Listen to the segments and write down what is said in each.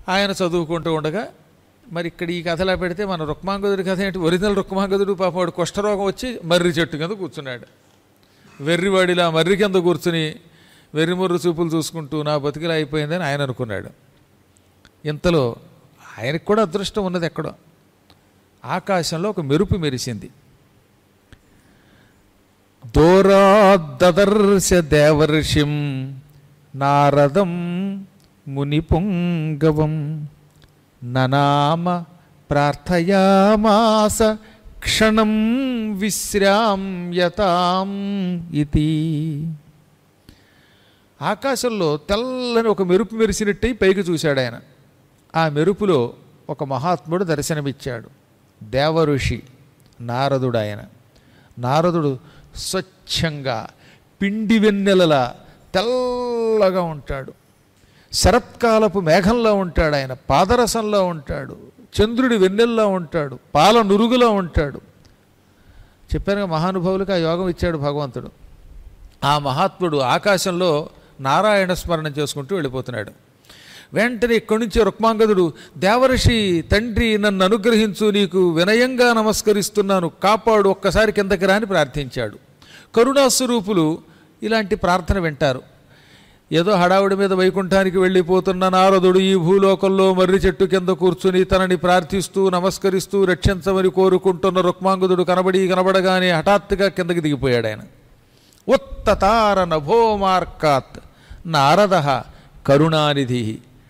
ఆయన చదువుకుంటూ ఉండగా మరి ఇక్కడ ఈ కథలా పెడితే మన రుక్మాంగదుడి కథ ఏంటి ఒరిజినల్ రుక్మాంగదుడు పాపం వాడు కుష్ఠరోగం వచ్చి మర్రి చెట్టు కింద కూర్చున్నాడు వెర్రివాడిలా మర్రి కింద కూర్చుని వెర్రిమొర్రు చూపులు చూసుకుంటూ నా బతికిలా అయిపోయిందని ఆయన అనుకున్నాడు ఇంతలో ఆయనకు కూడా అదృష్టం ఉన్నది ఎక్కడో ఆకాశంలో ఒక మెరుపు మెరిసింది దూరాదర్శ దేవర్షిం నారదం మునిపుంగవం ననామ ప్రార్థయామాస క్షణం విశ్రామ్యతాం ఇది ఆకాశంలో తెల్లని ఒక మెరుపు మెరిసినట్టయి పైకి చూశాడు ఆయన ఆ మెరుపులో ఒక మహాత్ముడు దర్శనమిచ్చాడు దేవఋషి నారదుడు ఆయన నారదుడు స్వచ్ఛంగా పిండి వెన్నెలలా తెల్లగా ఉంటాడు శరత్కాలపు మేఘంలో ఉంటాడు ఆయన పాదరసంలో ఉంటాడు చంద్రుడి వెన్నెల్లో ఉంటాడు పాల నురుగులో ఉంటాడు చెప్పాను మహానుభావులకు ఆ యోగం ఇచ్చాడు భగవంతుడు ఆ మహాత్ముడు ఆకాశంలో నారాయణ స్మరణ చేసుకుంటూ వెళ్ళిపోతున్నాడు వెంటనే ఇక్కడి నుంచి రుక్మాంగదుడు దేవర్షి తండ్రి నన్ను అనుగ్రహించు నీకు వినయంగా నమస్కరిస్తున్నాను కాపాడు ఒక్కసారి కిందకి రాని ప్రార్థించాడు కరుణాస్వరూపులు ఇలాంటి ప్రార్థన వింటారు ఏదో హడావుడి మీద వైకుంఠానికి వెళ్ళిపోతున్న నారదుడు ఈ భూలోకంలో మర్రి చెట్టు కింద కూర్చుని తనని ప్రార్థిస్తూ నమస్కరిస్తూ రక్షించమని కోరుకుంటున్న రుక్మాంగుదుడు కనబడి కనబడగానే హఠాత్తుగా కిందకి దిగిపోయాడు ఆయన ఉత్తతార నభోమార్కాత్ నారద కరుణానిధి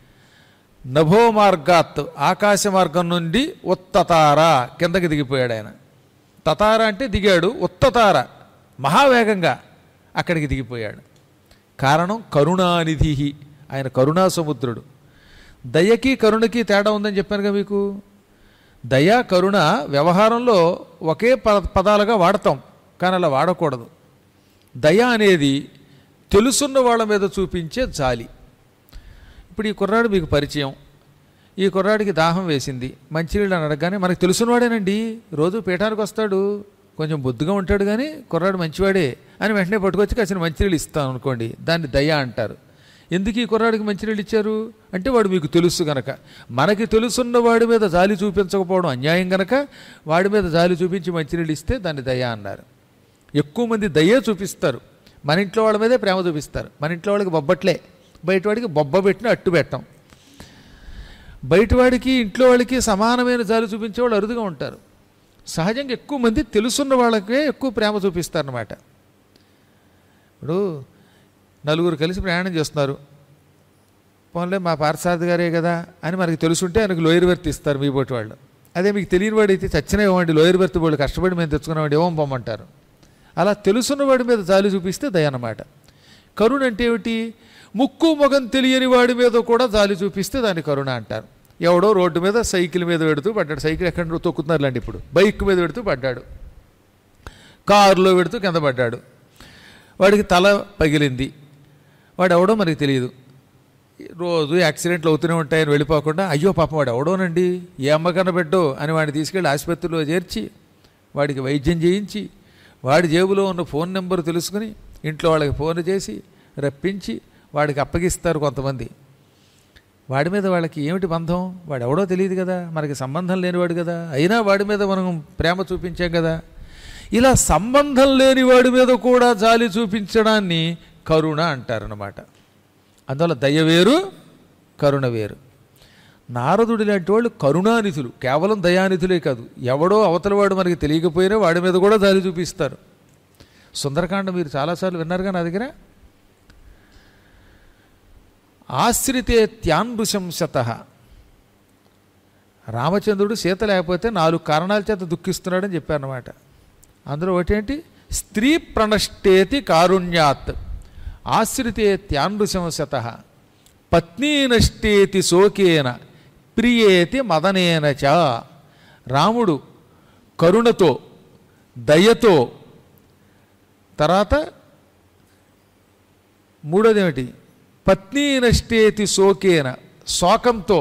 నభోమార్గాత్ ఆకాశ మార్గం నుండి ఉత్తతార కిందకి దిగిపోయాడు ఆయన తతార అంటే దిగాడు ఉత్తతార మహావేగంగా అక్కడికి దిగిపోయాడు కారణం కరుణానిధి ఆయన కరుణా సముద్రుడు దయకి కరుణకి తేడా ఉందని చెప్పానుగా మీకు దయ కరుణ వ్యవహారంలో ఒకే పద పదాలుగా వాడతాం కానీ అలా వాడకూడదు దయ అనేది తెలుసున్న వాళ్ళ మీద చూపించే జాలి ఇప్పుడు ఈ కుర్రాడు మీకు పరిచయం ఈ కుర్రాడికి దాహం వేసింది మంచినీళ్ళు అని అడగగానే మనకు తెలుసున్నవాడేనండి రోజు పీఠానికి వస్తాడు కొంచెం బొద్దుగా ఉంటాడు కానీ కుర్రాడు మంచివాడే అని వెంటనే పట్టుకొచ్చి కాసిన మంచినీళ్ళు ఇస్తాను అనుకోండి దాన్ని దయ అంటారు ఎందుకు ఈ కుర్రాడికి మంచినీళ్ళు ఇచ్చారు అంటే వాడు మీకు తెలుసు గనక మనకి తెలుసున్న వాడి మీద జాలి చూపించకపోవడం అన్యాయం గనక వాడి మీద జాలి చూపించి మంచినీళ్ళు ఇస్తే దాన్ని దయ అన్నారు ఎక్కువ మంది దయే చూపిస్తారు మన ఇంట్లో వాళ్ళ మీదే ప్రేమ చూపిస్తారు మన ఇంట్లో వాళ్ళకి బొబ్బట్లే బయట వాడికి బొబ్బ పెట్టిన అట్టు పెట్టం బయటవాడికి ఇంట్లో వాళ్ళకి సమానమైన జాలి చూపించేవాళ్ళు అరుదుగా ఉంటారు సహజంగా ఎక్కువ మంది తెలుసున్న వాళ్ళకే ఎక్కువ ప్రేమ చూపిస్తారన్నమాట ఇప్పుడు నలుగురు కలిసి ప్రయాణం చేస్తున్నారు పోన్లే మా పార్థసారథి గారే కదా అని మనకి తెలుసుంటే ఆయనకు లోయర్ బెర్త్ ఇస్తారు మీ పోటీ వాళ్ళు అదే మీకు తెలియని వాడు అయితే చచ్చిన ఇవ్వండి లోయర్ బెర్త్ వాళ్ళు కష్టపడి మేము తెచ్చుకున్నామండి ఏమో పొమ్మంటారు అలా తెలుసున్న వాడి మీద జాలి చూపిస్తే దయ అన్నమాట కరుణ అంటే ఏమిటి ముక్కు మొగం తెలియని వాడి మీద కూడా జాలి చూపిస్తే దాన్ని కరుణ అంటారు ఎవడో రోడ్డు మీద సైకిల్ మీద పెడుతూ పడ్డాడు సైకిల్ ఎక్కడ తొక్కుతున్నారులేండి ఇప్పుడు బైక్ మీద పెడుతూ పడ్డాడు కారులో పెడుతూ కింద పడ్డాడు వాడికి తల పగిలింది వాడు ఎవడో మనకి తెలియదు రోజు యాక్సిడెంట్లు అవుతూనే ఉంటాయని వెళ్ళిపోకుండా అయ్యో పాపం వాడు ఎవడోనండి ఏ అమ్మకన్నా పెట్టో అని వాడిని తీసుకెళ్ళి ఆసుపత్రిలో చేర్చి వాడికి వైద్యం చేయించి వాడి జేబులో ఉన్న ఫోన్ నెంబర్ తెలుసుకుని ఇంట్లో వాళ్ళకి ఫోన్ చేసి రప్పించి వాడికి అప్పగిస్తారు కొంతమంది వాడి మీద వాళ్ళకి ఏమిటి బంధం వాడు ఎవడో తెలియదు కదా మనకి సంబంధం లేనివాడు కదా అయినా వాడి మీద మనం ప్రేమ చూపించాం కదా ఇలా సంబంధం లేని వాడి మీద కూడా జాలి చూపించడాన్ని కరుణ అంటారనమాట అందువల్ల దయ వేరు కరుణ వేరు నారదుడి లాంటి వాళ్ళు కరుణానిధులు కేవలం దయానిధులే కాదు ఎవడో అవతల వాడు మనకి తెలియకపోయినా వాడి మీద కూడా జాలి చూపిస్తారు సుందరకాండ మీరు చాలాసార్లు విన్నారుగా నా దగ్గర ఆశ్రితే త్యాన్రుశంసత రామచంద్రుడు సీత లేకపోతే నాలుగు కారణాల చేత దుఃఖిస్తున్నాడని చెప్పారన్నమాట అందులో ఒకటేంటి స్త్రీ ప్రణష్టేతి కారుణ్యాత్ ఆశ్రితే త్యాన్రుశంసత పత్నీ నష్టేతి శోకేన ప్రియేతి మదనేన చ రాముడు కరుణతో దయతో తర్వాత మూడోది ఏమిటి పత్నీ నష్టేతి శోకేన శోకంతో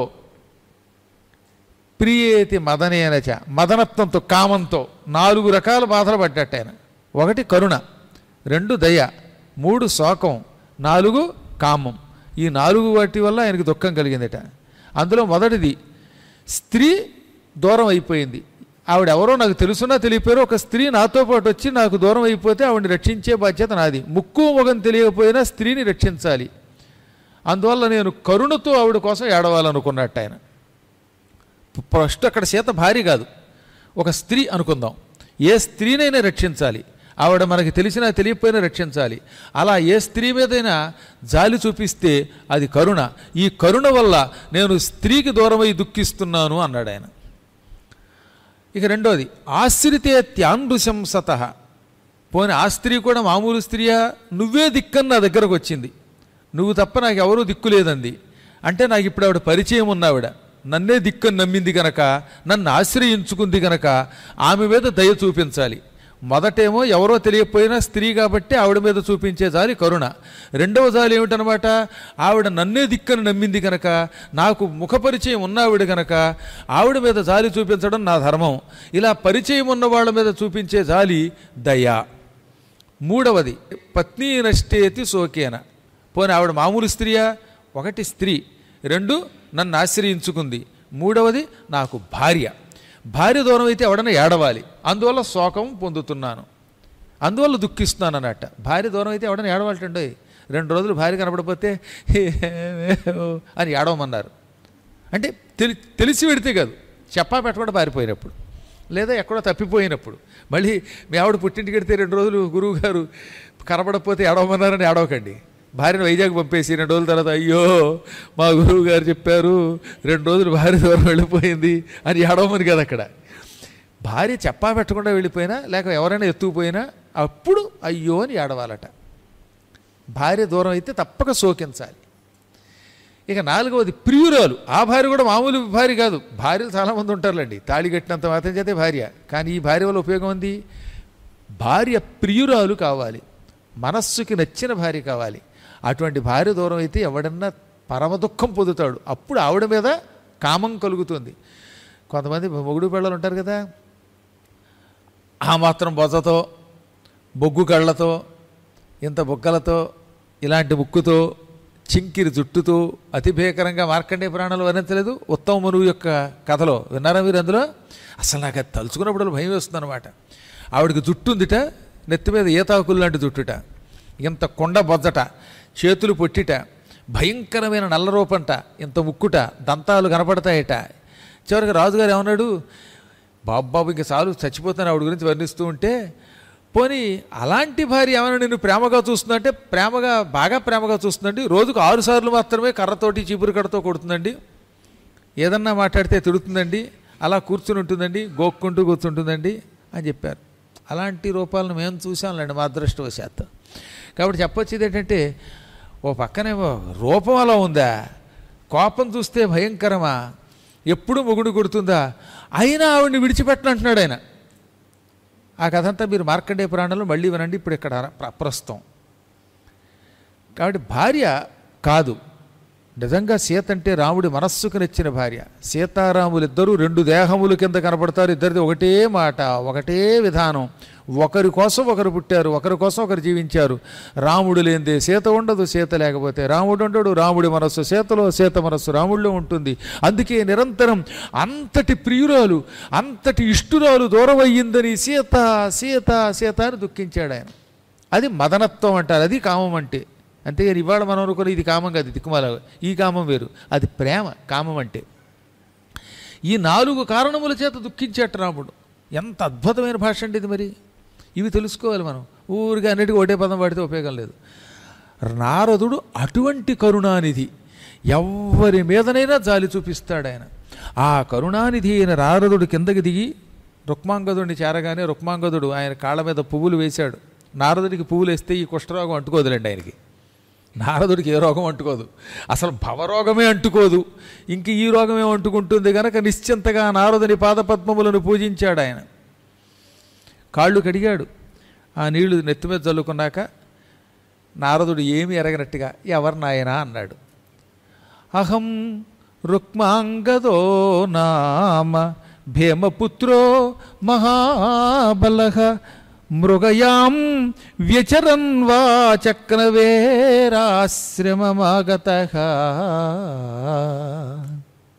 ప్రియేతి మదనేనచ మదనత్వంతో కామంతో నాలుగు రకాల బాధలు పడ్డట్టు ఆయన ఒకటి కరుణ రెండు దయ మూడు శోకం నాలుగు కామం ఈ నాలుగు వాటి వల్ల ఆయనకి దుఃఖం కలిగిందట అందులో మొదటిది స్త్రీ దూరం అయిపోయింది ఆవిడ ఎవరో నాకు తెలుసున్నా తెలియపోయారో ఒక స్త్రీ నాతో పాటు వచ్చి నాకు దూరం అయిపోతే ఆవిడని రక్షించే బాధ్యత నాది ముక్కు మొగం తెలియకపోయినా స్త్రీని రక్షించాలి అందువల్ల నేను కరుణతో ఆవిడ కోసం ఏడవాలనుకున్నట్టు ఆయన ఫస్ట్ అక్కడ సీత భార్య కాదు ఒక స్త్రీ అనుకుందాం ఏ స్త్రీనైనా రక్షించాలి ఆవిడ మనకి తెలిసినా తెలియకపోయినా రక్షించాలి అలా ఏ స్త్రీ మీదైనా జాలి చూపిస్తే అది కరుణ ఈ కరుణ వల్ల నేను స్త్రీకి దూరమై దుఃఖిస్తున్నాను అన్నాడు ఆయన ఇక రెండోది ఆశ్రితే త్యాండుశంసత పోనీ ఆ స్త్రీ కూడా మామూలు స్త్రీయా నువ్వే దిక్కని నా దగ్గరకు వచ్చింది నువ్వు తప్ప నాకు ఎవరూ దిక్కు లేదంది అంటే నాకు ఇప్పుడు ఆవిడ పరిచయం ఉన్నావిడ నన్నే దిక్కని నమ్మింది గనక నన్ను ఆశ్రయించుకుంది గనక ఆమె మీద దయ చూపించాలి మొదటేమో ఎవరో తెలియకపోయినా స్త్రీ కాబట్టి ఆవిడ మీద చూపించే జాలి కరుణ రెండవ జాలి ఏమిటనమాట ఆవిడ నన్నే దిక్కని నమ్మింది గనక నాకు ముఖపరిచయం ఉన్నావిడ గనక ఆవిడ మీద జాలి చూపించడం నా ధర్మం ఇలా పరిచయం ఉన్న వాళ్ళ మీద చూపించే జాలి దయ మూడవది పత్ని నష్టేతి సోకేన పోనీ ఆవిడ మామూలు స్త్రీయా ఒకటి స్త్రీ రెండు నన్ను ఆశ్రయించుకుంది మూడవది నాకు భార్య భార్య దూరం అయితే ఎవడన్నా ఏడవాలి అందువల్ల శోకం పొందుతున్నాను అందువల్ల దుఃఖిస్తున్నాను అన్నట్ట భార్య దూరం అయితే ఎవడన్నా ఏడవాలంటండి రెండు రోజులు భార్య కనపడపోతే అని ఏడవమన్నారు అంటే తెలి తెలిసి పెడితే కాదు చెప్పా పెట్టకుండా పారిపోయినప్పుడు లేదా ఎక్కడో తప్పిపోయినప్పుడు మళ్ళీ మీ ఆవిడ పుట్టింటికి వెడితే రెండు రోజులు గురువు గారు కనపడకపోతే ఏడవమన్నారని ఏడవకండి భార్యను వైజాగ్ పంపేసి రెండు రోజుల తర్వాత అయ్యో మా గురువు గారు చెప్పారు రెండు రోజులు భార్య దూరం వెళ్ళిపోయింది అని ఏడవమని కదా అక్కడ భార్య చెప్పా పెట్టకుండా వెళ్ళిపోయినా లేక ఎవరైనా ఎత్తుకుపోయినా అప్పుడు అయ్యో అని ఏడవాలట భార్య దూరం అయితే తప్పక శోకించాలి ఇక నాలుగవది ప్రియురాలు ఆ భార్య కూడా మామూలు భార్య కాదు భార్యలు చాలామంది ఉంటారులేండి తాళి కట్టినంత మాత్రం చేతే భార్య కానీ ఈ భార్య వల్ల ఉపయోగం ఉంది భార్య ప్రియురాలు కావాలి మనస్సుకి నచ్చిన భార్య కావాలి అటువంటి భార్య దూరం అయితే ఎవడన్నా పరమ దుఃఖం పొందుతాడు అప్పుడు ఆవిడ మీద కామం కలుగుతుంది కొంతమంది మొగుడు పిల్లలు ఉంటారు కదా ఆ మాత్రం బొజ్జతో బొగ్గు కళ్ళతో ఇంత బుగ్గలతో ఇలాంటి ముక్కుతో చింకిరి జుట్టుతో అతి భీకరంగా మార్కండే పురాణాలు వర్ణించలేదు ఉత్తమ మనువు యొక్క కథలో విన్నారా మీరు అందులో అసలు నాకు అది తలుచుకున్నప్పుడు భయం వేస్తుందన్నమాట ఆవిడకి జుట్టు ఉందిట నెత్తి మీద ఈతాకులు లాంటి జుట్టుట ఇంత కొండ బొజ్జట చేతులు పొట్టిట భయంకరమైన నల్ల రూపంట ఇంత ముక్కుట దంతాలు కనపడతాయట చివరికి రాజుగారు ఏమన్నాడు బాబు బాబు ఇంక చాలు చచ్చిపోతాను ఆవిడ గురించి వర్ణిస్తూ ఉంటే పోనీ అలాంటి భార్య ఏమైనా నేను ప్రేమగా చూస్తుందంటే ప్రేమగా బాగా ప్రేమగా చూస్తుందండి రోజుకు ఆరు సార్లు మాత్రమే కర్రతోటి చీపురు కర్రతో కొడుతుందండి ఏదన్నా మాట్లాడితే తిడుతుందండి అలా కూర్చుని ఉంటుందండి గోక్కుంటూ కూర్చుంటుందండి అని చెప్పారు అలాంటి రూపాలను మేము చూసాంలేండి మా అదృష్టవశాత్తు కాబట్టి చెప్పొచ్చేది ఏంటంటే ఓ పక్కనేమో రూపం అలా ఉందా కోపం చూస్తే భయంకరమా ఎప్పుడు మొగుడు కొడుతుందా అయినా ఆవిడ్ని విడిచిపెట్టనంటున్నాడు ఆయన ఆ కథ అంతా మీరు మార్కండే పురాణంలో మళ్ళీ వినండి ఇప్పుడు ఇక్కడ ప్ర- ప్రస్తుతం కాబట్టి భార్య కాదు నిజంగా సీత అంటే రాముడి మనస్సుకు నచ్చిన భార్య సీతారాములు ఇద్దరూ రెండు దేహముల కింద కనపడతారు ఇద్దరిది ఒకటే మాట ఒకటే విధానం ఒకరి కోసం ఒకరు పుట్టారు ఒకరి కోసం ఒకరు జీవించారు రాముడు లేనిదే సీత ఉండదు సీత లేకపోతే రాముడు ఉండడు రాముడి మనస్సు సీతలో సీత మనస్సు రాముడిలో ఉంటుంది అందుకే నిరంతరం అంతటి ప్రియురాలు అంతటి ఇష్టురాలు దూరం అయ్యిందని సీత సీత సీత అని దుఃఖించాడు ఆయన అది మదనత్వం అంటారు అది కామం అంటే అంతేగాని ఇవాళ మనం అనుకున్న ఇది కామం కాదు దిక్కుమాల ఈ కామం వేరు అది ప్రేమ కామం అంటే ఈ నాలుగు కారణముల చేత దుఃఖించేట రాముడు ఎంత అద్భుతమైన భాష అండి ఇది మరి ఇవి తెలుసుకోవాలి మనం ఊరిగా అన్నిటికీ ఒకటే పదం వాడితే ఉపయోగం లేదు నారదుడు అటువంటి కరుణానిధి ఎవరి మీదనైనా జాలి చూపిస్తాడు ఆయన ఆ కరుణానిధి అయిన నారదుడు కిందకి దిగి రుక్మాంగదుడిని చేరగానే రుక్మాంగదుడు ఆయన కాళ్ళ మీద పువ్వులు వేశాడు నారదుడికి పువ్వులు వేస్తే ఈ కుష్ఠరోగం అంటుకోదులేండి ఆయనకి నారదుడికి ఏ రోగం అంటుకోదు అసలు భవరోగమే అంటుకోదు ఇంక ఈ రోగమే అంటుకుంటుంది కనుక నిశ్చింతగా నారదుని పాదపద్మములను పూజించాడు ఆయన కాళ్ళు కడిగాడు ఆ నీళ్లు నెత్తి మీద చల్లుకున్నాక నారదుడు ఏమీ ఎరగనట్టుగా ఎవరు నాయనా అన్నాడు అహం రుక్మాంగదో నామ భీమపుత్రో మహాబల మృగయాం వ్యచరన్ వా చక్రవేరాశ్రమమాగత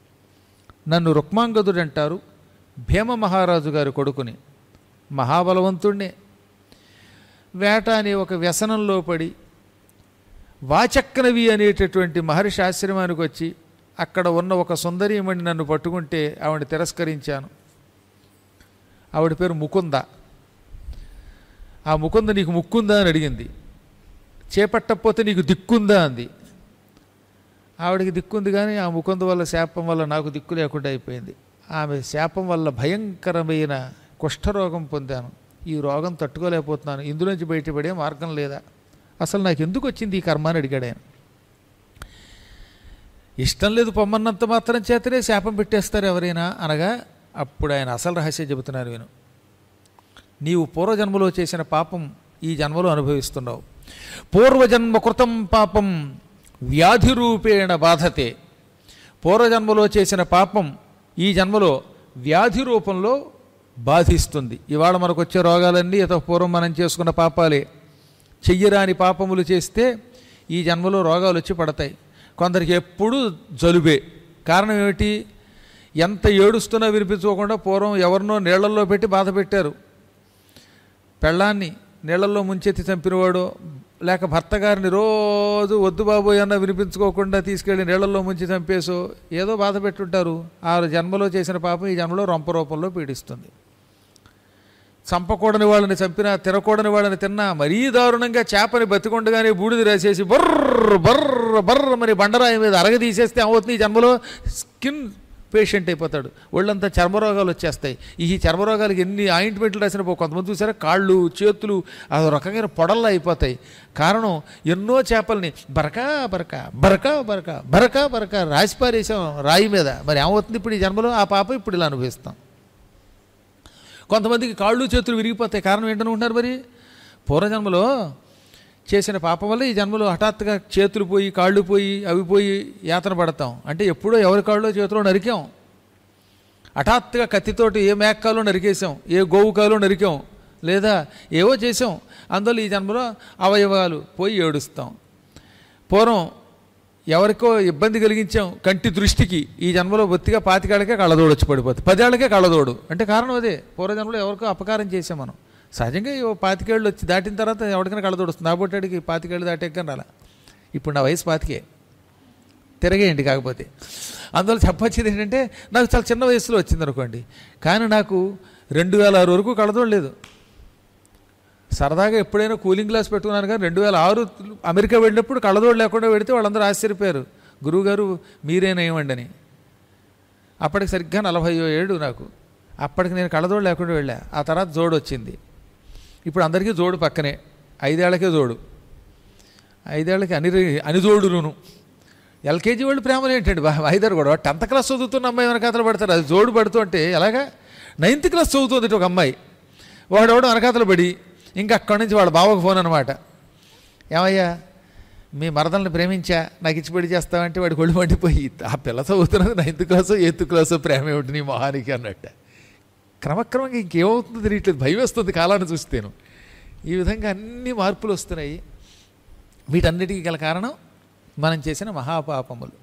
నన్ను రుక్మాంగదుడు అంటారు భీమ మహారాజు గారి కొడుకుని మహాబలవంతుణ్ణే వేట అనే ఒక వ్యసనంలో పడి వాచక్కనవి అనేటటువంటి మహర్షి ఆశ్రమానికి వచ్చి అక్కడ ఉన్న ఒక సుందరీమణి నన్ను పట్టుకుంటే ఆవిడ తిరస్కరించాను ఆవిడ పేరు ముకుంద ఆ ముకుంద నీకు ముక్కుందా అని అడిగింది చేపట్టకపోతే నీకు దిక్కుందా అంది ఆవిడకి దిక్కుంది కానీ ఆ ముకుంద వల్ల శాపం వల్ల నాకు దిక్కు లేకుండా అయిపోయింది ఆమె శాపం వల్ల భయంకరమైన కుష్ఠరోగం పొందాను ఈ రోగం తట్టుకోలేకపోతున్నాను ఇందులోంచి బయటపడే మార్గం లేదా అసలు నాకు ఎందుకు వచ్చింది ఈ కర్మ అని అడిగాడు ఆయన ఇష్టం లేదు పొమ్మన్నంత మాత్రం చేతనే శాపం పెట్టేస్తారు ఎవరైనా అనగా అప్పుడు ఆయన అసలు రహస్యం చెబుతున్నారు విను నీవు పూర్వజన్మలో చేసిన పాపం ఈ జన్మలో అనుభవిస్తున్నావు పూర్వజన్మ కృతం పాపం వ్యాధి రూపేణ బాధతే పూర్వజన్మలో చేసిన పాపం ఈ జన్మలో వ్యాధి రూపంలో బాధిస్తుంది ఇవాళ మనకు వచ్చే రోగాలన్నీ ఇత పూర్వం మనం చేసుకున్న పాపాలే చెయ్యరాని పాపములు చేస్తే ఈ జన్మలో రోగాలు వచ్చి పడతాయి కొందరికి ఎప్పుడూ జలుబే కారణం ఏమిటి ఎంత ఏడుస్తున్నా వినిపించుకోకుండా పూర్వం ఎవరినో నీళ్లలో పెట్టి బాధ పెట్టారు పెళ్ళాన్ని నీళ్ళల్లో ముంచెత్తి చంపినవాడు లేక భర్త గారిని రోజు వద్దు బాబోయ్ అన్న వినిపించుకోకుండా తీసుకెళ్ళి నీళ్ళల్లో ముంచి చంపేసో ఏదో బాధ పెట్టుంటారు ఆ జన్మలో చేసిన పాపం ఈ జన్మలో రొంప రూపంలో పీడిస్తుంది చంపకూడని వాళ్ళని చంపినా తినకూడని వాళ్ళని తిన్నా మరీ దారుణంగా చేపని బతికొండగానే బూడిద రాసేసి బర్ర బర్ర బర్ర మరి బండరాయి మీద అరగ తీసేస్తే అవుతుంది ఈ జన్మలో స్కిన్ పేషెంట్ అయిపోతాడు ఒళ్ళంతా చర్మరోగాలు వచ్చేస్తాయి ఈ చర్మరోగాలకి ఎన్ని ఆయింట్మెంట్లు రాసిన కొంతమంది చూసారా కాళ్ళు చేతులు అది రకమైన పొడల్లా అయిపోతాయి కారణం ఎన్నో చేపల్ని బరకా బరక బరకా బరక బరకా బరక రాసి పారేసాం రాయి మీద మరి ఏమవుతుంది ఇప్పుడు ఈ జన్మలో ఆ పాప ఇప్పుడు ఇలా అనుభవిస్తాం కొంతమందికి కాళ్ళు చేతులు విరిగిపోతాయి కారణం ఏంటనుకుంటున్నారు మరి పూర్వజన్మలో చేసిన పాపం వల్ల ఈ జన్మలో హఠాత్తుగా చేతులు పోయి కాళ్ళు పోయి అవి పోయి యాతన పడతాం అంటే ఎప్పుడో ఎవరి కాళ్ళో చేతిలో నరికాం హఠాత్తుగా కత్తితోటి ఏ మేక్కాలో నరికేసాం ఏ గోవుకాలో నరికాం లేదా ఏవో చేసాం అందువల్ల ఈ జన్మలో అవయవాలు పోయి ఏడుస్తాం పూర్వం ఎవరికో ఇబ్బంది కలిగించాం కంటి దృష్టికి ఈ జన్మలో బొత్తిగా పాతికేళ్ళకే కళ్ళదోడు వచ్చి పడిపోతుంది పదేళ్లకే కళ్ళదోడు అంటే కారణం అదే పూర్వజన్మలో ఎవరికో అపకారం చేసాం మనం సహజంగా ఓ పాతికేళ్ళు వచ్చి దాటిన తర్వాత ఎవరికైనా కళ్ళదోడు వస్తుంది కాబట్టాడికి పాతికేళ్ళు దాటాక రాలా ఇప్పుడు నా వయసు పాతికే తిరగేయండి కాకపోతే అందువల్ల చెప్పొచ్చేది ఏంటంటే నాకు చాలా చిన్న వయసులో వచ్చింది అనుకోండి కానీ నాకు రెండు వేల ఆరు వరకు కళ్ళదోడు లేదు సరదాగా ఎప్పుడైనా కూలింగ్ గ్లాస్ పెట్టుకున్నాను కానీ రెండు వేల ఆరు అమెరికా వెళ్ళినప్పుడు కళ్ళదోడు లేకుండా పెడితే వాళ్ళందరూ ఆశ్చర్యపోయారు గురువుగారు మీరేనేమండి అని అప్పటికి సరిగ్గా నలభై ఏడు నాకు అప్పటికి నేను కళ్ళదోడు లేకుండా వెళ్ళా ఆ తర్వాత జోడు వచ్చింది ఇప్పుడు అందరికీ జోడు పక్కనే ఐదేళ్లకే జోడు ఐదేళ్లకి అని అని జోడును ఎల్కేజీ వాళ్ళు ప్రేమలు ఏంటండి బా ఐదారు కూడా టెన్త్ క్లాస్ చదువుతున్న అమ్మాయి వెనకాతలు పడతారు అది జోడు పడుతుంటే ఎలాగా నైన్త్ క్లాస్ చదువుతుంది ఒక అమ్మాయి వాడెవడో వెనకాతలు పడి ఇంకా అక్కడి నుంచి వాడు బావకు ఫోన్ అనమాట ఏమయ్యా మీ మరదల్ని ప్రేమించా నాకు ఇచ్చి పెళ్లి చేస్తావంటే వాడికి ఒళ్ళు మండిపోయి ఆ పిల్ల చదువుతున్నది నైన్త్ క్లాసు ఎయిత్ క్లాసు ప్రేమ ఏమిటి నీ మొహానికి అన్నట్ట క్రమక్రమంగా ఇంకేమవుతుందో తెలియట్లేదు భయం వేస్తుంది కాలాన్ని చూస్తేను ఈ విధంగా అన్ని మార్పులు వస్తున్నాయి వీటన్నిటికీ గల కారణం మనం చేసిన మహాపాపములు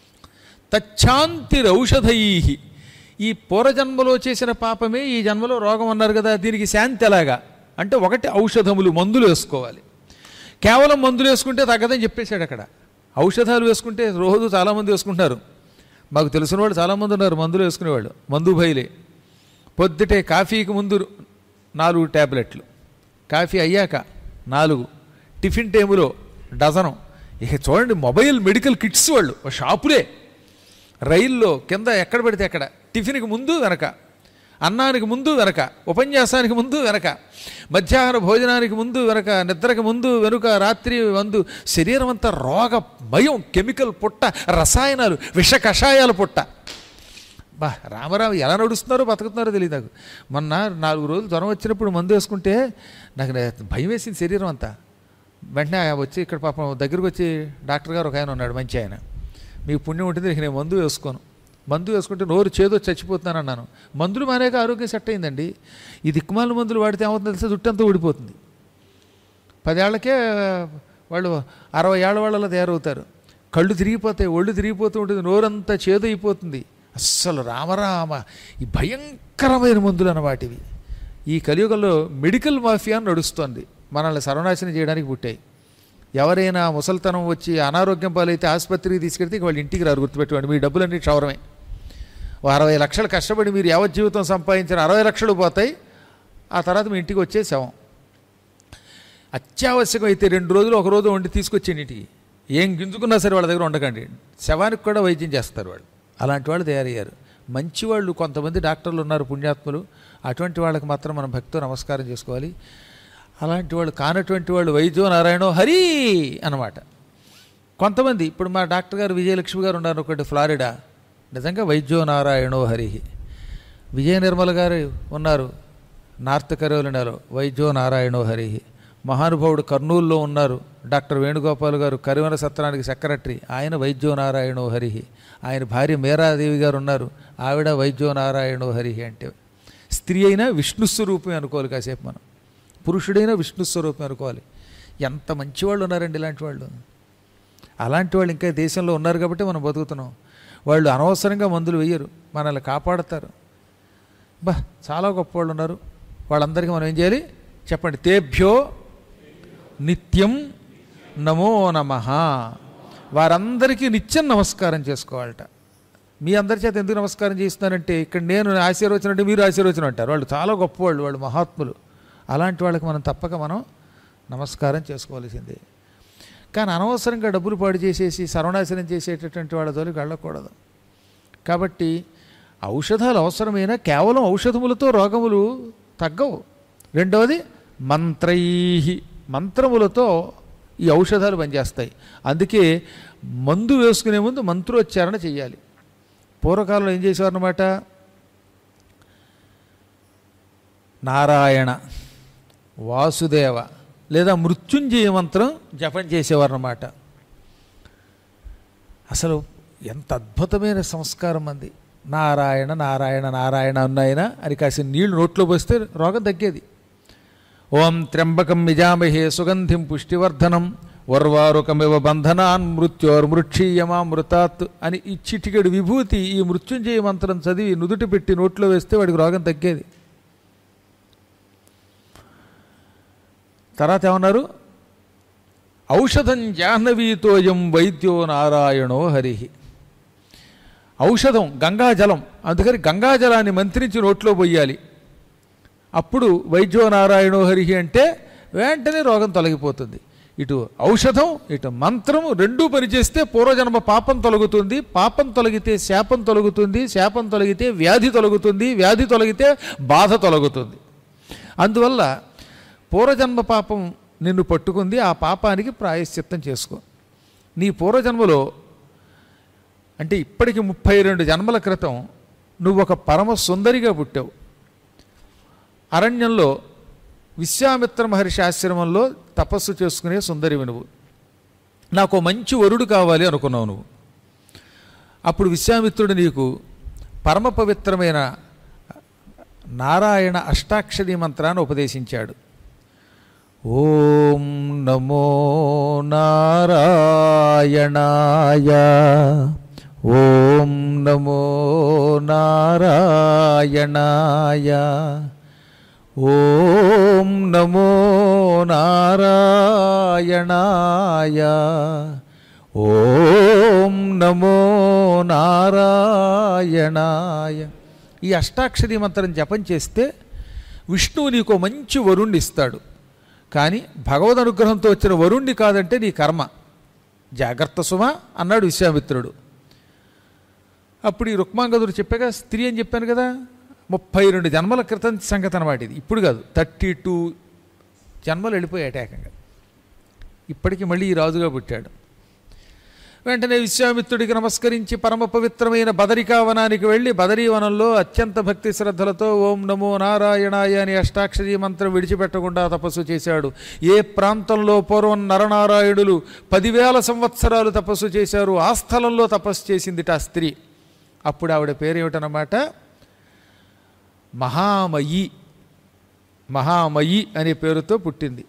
తచ్చాంతిరౌషధై ఈ పూర్వజన్మలో చేసిన పాపమే ఈ జన్మలో రోగం అన్నారు కదా దీనికి శాంతి ఎలాగా అంటే ఒకటి ఔషధములు మందులు వేసుకోవాలి కేవలం మందులు వేసుకుంటే తగ్గదని చెప్పేశాడు అక్కడ ఔషధాలు వేసుకుంటే రోజు చాలామంది వేసుకుంటారు మాకు తెలిసిన వాళ్ళు చాలామంది ఉన్నారు మందులు వేసుకునేవాళ్ళు మందు బయలే పొద్దుటే కాఫీకి ముందు నాలుగు ట్యాబ్లెట్లు కాఫీ అయ్యాక నాలుగు టిఫిన్ టైములో డజనం ఇక చూడండి మొబైల్ మెడికల్ కిట్స్ వాళ్ళు ఓ షాపులే రైల్లో కింద ఎక్కడ పెడితే అక్కడ టిఫిన్కి ముందు వెనక అన్నానికి ముందు వెనక ఉపన్యాసానికి ముందు వెనక మధ్యాహ్న భోజనానికి ముందు వెనక నిద్రకి ముందు వెనుక రాత్రి ముందు శరీరం అంతా రోగమయం కెమికల్ పుట్ట రసాయనాలు విష కషాయాల పుట్ట బా రామరావు ఎలా నడుస్తున్నారో బతుకుతున్నారో తెలియదు నాకు మొన్న నాలుగు రోజులు జ్వరం వచ్చినప్పుడు మందు వేసుకుంటే నాకు భయం వేసింది శరీరం అంతా వెంటనే ఆయన వచ్చి ఇక్కడ పాపం దగ్గరకు వచ్చి డాక్టర్ గారు ఒక ఆయన ఉన్నాడు మంచి ఆయన మీకు పుణ్యం ఉంటుంది ఇక నేను మందు వేసుకోను మందు వేసుకుంటే నోరు చేదో చచ్చిపోతున్నాను అన్నాను మందులు మానేక ఆరోగ్యం సెట్ అయిందండి ఈ దిక్కుమాల మందులు వాడితే ఏమవుతుందో తెలిస్తే జుట్టంతా ఊడిపోతుంది పదేళ్లకే వాళ్ళు అరవై ఏళ్ళ వాళ్ళలో తయారవుతారు కళ్ళు తిరిగిపోతాయి ఒళ్ళు తిరిగిపోతూ ఉంటుంది నోరంతా చేదు అయిపోతుంది అస్సలు రామరామ ఈ భయంకరమైన మందులు అన్నమాట ఇవి ఈ కలియుగంలో మెడికల్ మాఫియా అని నడుస్తోంది మనల్ని సర్వనాశనం చేయడానికి పుట్టాయి ఎవరైనా ముసలితనం వచ్చి అనారోగ్యం పాలైతే ఆసుపత్రికి తీసుకెళ్తే ఇక వాళ్ళ ఇంటికి రారు గుర్తుపెట్టుకోండి మీ డబ్బులన్నీ క్షవరమే ఓ అరవై లక్షలు కష్టపడి మీరు యావత్ జీవితం సంపాదించిన అరవై లక్షలు పోతాయి ఆ తర్వాత మీ ఇంటికి వచ్చే శవం అత్యావశ్యకం అయితే రెండు రోజులు ఒక రోజు వండి తీసుకొచ్చేయండి ఇంటికి ఏం గింజుకున్నా సరే వాళ్ళ దగ్గర ఉండకండి శవానికి కూడా వైద్యం చేస్తారు వాళ్ళు అలాంటి వాళ్ళు తయారయ్యారు మంచి వాళ్ళు కొంతమంది డాక్టర్లు ఉన్నారు పుణ్యాత్ములు అటువంటి వాళ్ళకి మాత్రం మనం భక్తితో నమస్కారం చేసుకోవాలి అలాంటి వాళ్ళు కానటువంటి వాళ్ళు వైద్యో నారాయణో హరి అన్నమాట కొంతమంది ఇప్పుడు మా డాక్టర్ గారు విజయలక్ష్మి గారు ఉన్నారు ఒకటి ఫ్లారిడా నిజంగా వైద్యో నారాయణో హరి విజయ నిర్మల గారు ఉన్నారు నార్త్ కరోలినాలో వైద్యో నారాయణో హరి మహానుభావుడు కర్నూలులో ఉన్నారు డాక్టర్ వేణుగోపాల్ గారు కరివన సత్రానికి సెక్రటరీ ఆయన వైద్యో నారాయణో హరి ఆయన భార్య మీరాదేవి గారు ఉన్నారు ఆవిడ వైద్యో నారాయణో హరి అంటే స్త్రీ అయినా విష్ణు స్వరూపమే అనుకోవాలి కాసేపు మనం పురుషుడైనా విష్ణు స్వరూపం అనుకోవాలి ఎంత మంచివాళ్ళు ఉన్నారండి ఇలాంటి వాళ్ళు అలాంటి వాళ్ళు ఇంకా దేశంలో ఉన్నారు కాబట్టి మనం బతుకుతున్నాం వాళ్ళు అనవసరంగా మందులు వేయరు మనల్ని కాపాడతారు బా చాలా గొప్ప వాళ్ళు ఉన్నారు వాళ్ళందరికీ మనం ఏం చేయాలి చెప్పండి తేభ్యో నిత్యం నమో నమ వారందరికీ నిత్యం నమస్కారం చేసుకోవాలట మీ అందరి చేత ఎందుకు నమస్కారం చేస్తున్నానంటే ఇక్కడ నేను ఆశీర్వచనం అంటే మీరు ఆశీర్వచనం అంటారు వాళ్ళు చాలా గొప్పవాళ్ళు వాళ్ళు మహాత్ములు అలాంటి వాళ్ళకి మనం తప్పక మనం నమస్కారం చేసుకోవాల్సిందే కానీ అనవసరంగా డబ్బులు పాడు చేసేసి సర్వనాశనం చేసేటటువంటి వాళ్ళ జోలికి వెళ్ళకూడదు కాబట్టి ఔషధాలు అవసరమైన కేవలం ఔషధములతో రోగములు తగ్గవు రెండవది మంత్రై మంత్రములతో ఈ ఔషధాలు పనిచేస్తాయి అందుకే మందు వేసుకునే ముందు మంత్రోచ్చారణ చేయాలి పూర్వకాలంలో ఏం చేసేవారన్నమాట నారాయణ వాసుదేవ లేదా మృత్యుంజయ మంత్రం జపం చేసేవారన్నమాట అసలు ఎంత అద్భుతమైన సంస్కారం అంది నారాయణ నారాయణ నారాయణ అన్నాయన అని కాసిన నీళ్లు నోట్లో పోస్తే రోగం తగ్గేది ఓం త్ర్యంబకం నిజామహే సుగంధిం పుష్టివర్ధనం వర్వారుకమివ బంధనాన్ మృత్యోర్మృక్షీయమామృతాత్ అని ఈ చిటికెడు విభూతి ఈ మృత్యుంజయ మంత్రం చదివి నుదుటి పెట్టి నోట్లో వేస్తే వాడికి రోగం తగ్గేది తర్వాత ఏమన్నారు ఔషధం జాహ్నవీతోయం వైద్యో నారాయణో హరి ఔషధం గంగాజలం అందుకని గంగాజలాన్ని మంత్రించి నోట్లో పోయాలి అప్పుడు వైద్యో నారాయణో హరి అంటే వెంటనే రోగం తొలగిపోతుంది ఇటు ఔషధం ఇటు మంత్రము రెండూ పనిచేస్తే పూర్వజన్మ పాపం తొలగుతుంది పాపం తొలగితే శాపం తొలగుతుంది శాపం తొలగితే వ్యాధి తొలగుతుంది వ్యాధి తొలగితే బాధ తొలగుతుంది అందువల్ల పూర్వజన్మ పాపం నిన్ను పట్టుకుంది ఆ పాపానికి ప్రాయశ్చిత్తం చేసుకో నీ పూర్వజన్మలో అంటే ఇప్పటికి ముప్పై రెండు జన్మల క్రితం నువ్వు ఒక పరమ సుందరిగా పుట్టావు అరణ్యంలో విశ్వామిత్ర మహర్షి ఆశ్రమంలో తపస్సు చేసుకునే సుందరివి నువ్వు నాకు ఓ మంచి వరుడు కావాలి అనుకున్నావు నువ్వు అప్పుడు విశ్వామిత్రుడు నీకు పరమ పవిత్రమైన నారాయణ అష్టాక్షరి మంత్రాన్ని ఉపదేశించాడు ఓం నమో నారాయణాయ ఓం నమో నారాయణాయ ఓం నమో నారాయణాయ ఓం నమో నారాయణాయ ఈ అష్టాక్షరి మంత్రం జపం చేస్తే విష్ణువు నీకు మంచి వరుణ్ణి ఇస్తాడు కానీ భగవద్ అనుగ్రహంతో వచ్చిన వరుణ్ణి కాదంటే నీ కర్మ జాగ్రత్త సుమ అన్నాడు విశ్వామిత్రుడు అప్పుడు ఈ రుక్మాంగదుడు చెప్పాక స్త్రీ అని చెప్పాను కదా ముప్పై రెండు జన్మల క్రితం సంగతి అనమాట ఇది ఇప్పుడు కాదు థర్టీ టూ జన్మలు వెళ్ళిపోయాయి ఏకంగా ఇప్పటికి మళ్ళీ ఈ రాజుగా పుట్టాడు వెంటనే విశ్వామిత్రుడికి నమస్కరించి పరమ పవిత్రమైన బదరికావనానికి వెళ్ళి బదరీవనంలో అత్యంత భక్తి శ్రద్ధలతో ఓం నమో నారాయణాయ అని అష్టాక్షరీ మంత్రం విడిచిపెట్టకుండా తపస్సు చేశాడు ఏ ప్రాంతంలో పూర్వం నరనారాయణులు పదివేల సంవత్సరాలు తపస్సు చేశారు ఆ స్థలంలో తపస్సు చేసిందిట ఆ స్త్రీ అప్పుడు ఆవిడ పేరేమిటనమాట మహామయి మహామయి అనే పేరుతో పుట్టింది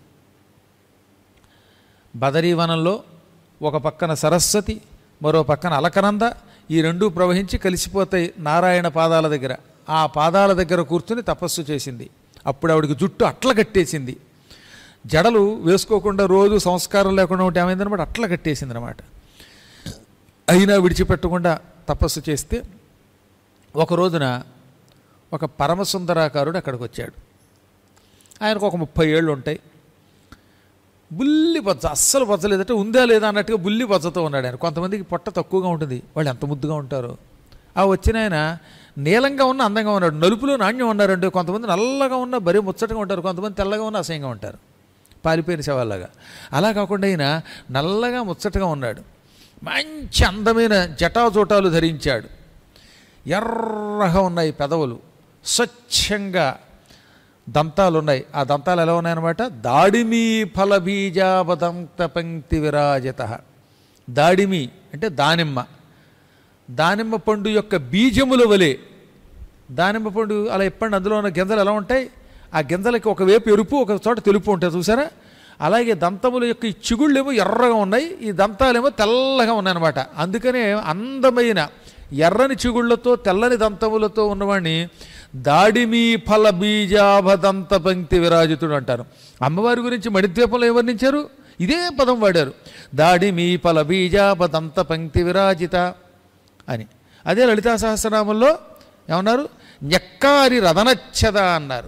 బదరీవనంలో ఒక పక్కన సరస్వతి మరో పక్కన అలకనంద ఈ రెండు ప్రవహించి కలిసిపోతాయి నారాయణ పాదాల దగ్గర ఆ పాదాల దగ్గర కూర్చుని తపస్సు చేసింది అప్పుడు ఆవిడకి జుట్టు అట్ల కట్టేసింది జడలు వేసుకోకుండా రోజు సంస్కారం లేకుండా ఉంటే ఏమైందనమాట అట్లా కట్టేసింది అనమాట అయినా విడిచిపెట్టకుండా తపస్సు చేస్తే ఒక రోజున ఒక పరమసుందరాకారుడు అక్కడికి వచ్చాడు ఆయనకు ఒక ముప్పై ఏళ్ళు ఉంటాయి బుల్లి బొజ్జ అస్సలు బొజ్జ లేదంటే ఉందా లేదా అన్నట్టుగా బుల్లి బొజ్జతో ఉన్నాడు ఆయన కొంతమందికి పొట్ట తక్కువగా ఉంటుంది వాళ్ళు ఎంత ముద్దుగా ఉంటారో ఆ వచ్చిన ఆయన నీలంగా ఉన్న అందంగా ఉన్నాడు నలుపులో నాణ్యం ఉన్నారండి కొంతమంది నల్లగా ఉన్న బరీ ముచ్చటగా ఉంటారు కొంతమంది తెల్లగా ఉన్న అసహ్యంగా ఉంటారు పాలిపోయిన శవాల్లాగా అలా కాకుండా ఆయన నల్లగా ముచ్చటగా ఉన్నాడు మంచి అందమైన జటాజోటాలు ధరించాడు ఎర్రగా ఉన్నాయి పెదవులు స్వచ్ఛంగా దంతాలు ఉన్నాయి ఆ దంతాలు ఎలా ఉన్నాయన్నమాట దాడిమి ఫల బీజాపదంత పంక్తి విరాజిత దాడిమి అంటే దానిమ్మ దానిమ్మ పండు యొక్క బీజముల వలె దానిమ్మ పండు అలా ఎప్పండి అందులో ఉన్న గింజలు ఎలా ఉంటాయి ఆ గింజలకి ఒకవైపు ఎరుపు ఒక చోట తెలుపు ఉంటాయి చూసారా అలాగే దంతముల యొక్క ఈ చిగుళ్ళేమో ఎర్రగా ఉన్నాయి ఈ దంతాలేమో తెల్లగా ఉన్నాయన్నమాట అందుకనే అందమైన ఎర్రని చిగుళ్ళతో తెల్లని దంతములతో ఉన్నవాడిని దాడిమి ఫల బీజాభదంత పంక్తి విరాజితుడు అంటారు అమ్మవారి గురించి మణిద్వీపంలో ఏం వర్ణించారు ఇదే పదం వాడారు దాడిమి ఫల బీజాభదంత పంక్తి విరాజిత అని అదే లలితా సహస్రనామంలో ఏమన్నారు నెక్కారి రదనచ్చద అన్నారు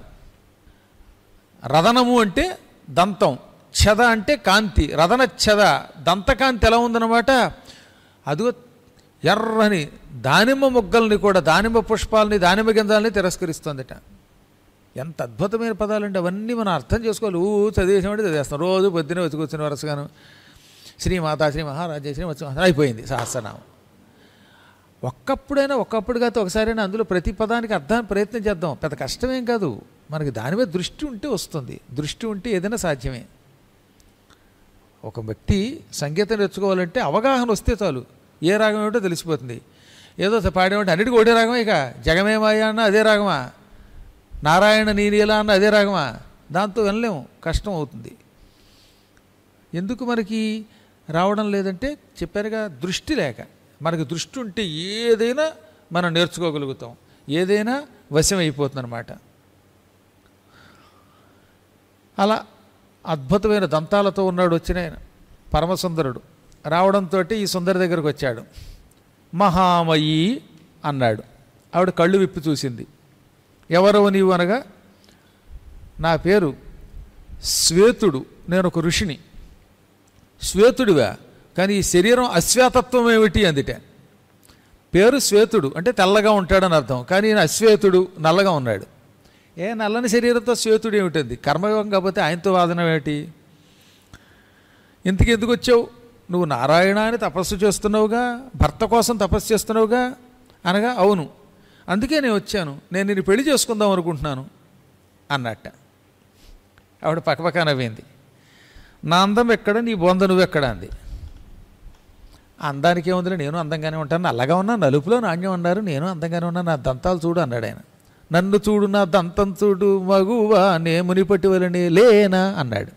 రదనము అంటే దంతం ఛద అంటే కాంతి రదన ఛద దంతకాంతి ఎలా ఉందన్నమాట అదిగో ఎర్రని దానిమ్మ మొగ్గల్ని కూడా దానిమ్మ పుష్పాలని దానిమ్మ గింజాలని తిరస్కరిస్తుందిట ఎంత అద్భుతమైన పదాలండి అవన్నీ మనం అర్థం చేసుకోవాలి ఊ చదివేసామంటే చదివేస్తాం రోజు పొద్దున వచ్చి వరుసగాను శ్రీమాత శ్రీ మహారాజ శ్రీ వచ్చి అయిపోయింది సహస్రనామం ఒక్కప్పుడైనా ఒక్కప్పుడు కాదు ఒకసారైనా అందులో ప్రతి పదానికి అర్థాన్ని ప్రయత్నం చేద్దాం పెద్ద కష్టమేం కాదు మనకి దాని మీద దృష్టి ఉంటే వస్తుంది దృష్టి ఉంటే ఏదైనా సాధ్యమే ఒక వ్యక్తి సంగీతం నేర్చుకోవాలంటే అవగాహన వస్తే చాలు ఏ రాగం ఏమిటో తెలిసిపోతుంది ఏదో పాడేమంటే అన్నిటికీ ఒకటే రాగమా ఇక జగమేమాయ అన్న అదే రాగమా నారాయణ నీలీలా అన్న అదే రాగమా దాంతో వినలేము కష్టం అవుతుంది ఎందుకు మనకి రావడం లేదంటే చెప్పారుగా దృష్టి లేక మనకి దృష్టి ఉంటే ఏదైనా మనం నేర్చుకోగలుగుతాం ఏదైనా వశం అయిపోతుందన్నమాట అలా అద్భుతమైన దంతాలతో ఉన్నాడు వచ్చిన ఆయన పరమసుందరుడు రావడంతో ఈ సుందరి దగ్గరకు వచ్చాడు మహామయి అన్నాడు ఆవిడ కళ్ళు విప్పి చూసింది ఎవరవు నీవు అనగా నా పేరు శ్వేతుడు నేను ఒక ఋషిని శ్వేతుడివా కానీ ఈ శరీరం అశ్వేతత్వం ఏమిటి అందిట పేరు శ్వేతుడు అంటే తెల్లగా ఉంటాడని అర్థం కానీ ఈయన అశ్వేతుడు నల్లగా ఉన్నాడు ఏ నల్లని శరీరంతో శ్వేతుడు ఏమిటంది కర్మయోగం కాకపోతే ఆయనతో వాదన ఏమిటి ఇంతకు ఎందుకు వచ్చావు నువ్వు నారాయణ అని తపస్సు చేస్తున్నావుగా భర్త కోసం తపస్సు చేస్తున్నావుగా అనగా అవును అందుకే నేను వచ్చాను నేను నేను పెళ్లి చేసుకుందాం అనుకుంటున్నాను అన్నట్ట ఆవిడ పక్కపక్క నవ్వింది నా అందం ఎక్కడ నీ బొంద నువ్వెక్కడ అంది అందానికి ఏముందిలే నేను అందంగానే ఉంటాను నల్లగా ఉన్నా నలుపులో నాణ్యం ఉన్నారు నేను అందంగానే ఉన్నా నా దంతాలు చూడు అన్నాడు ఆయన నన్ను చూడు నా దంతం చూడు మగువా నే మునిపట్టి వలని లేనా అన్నాడు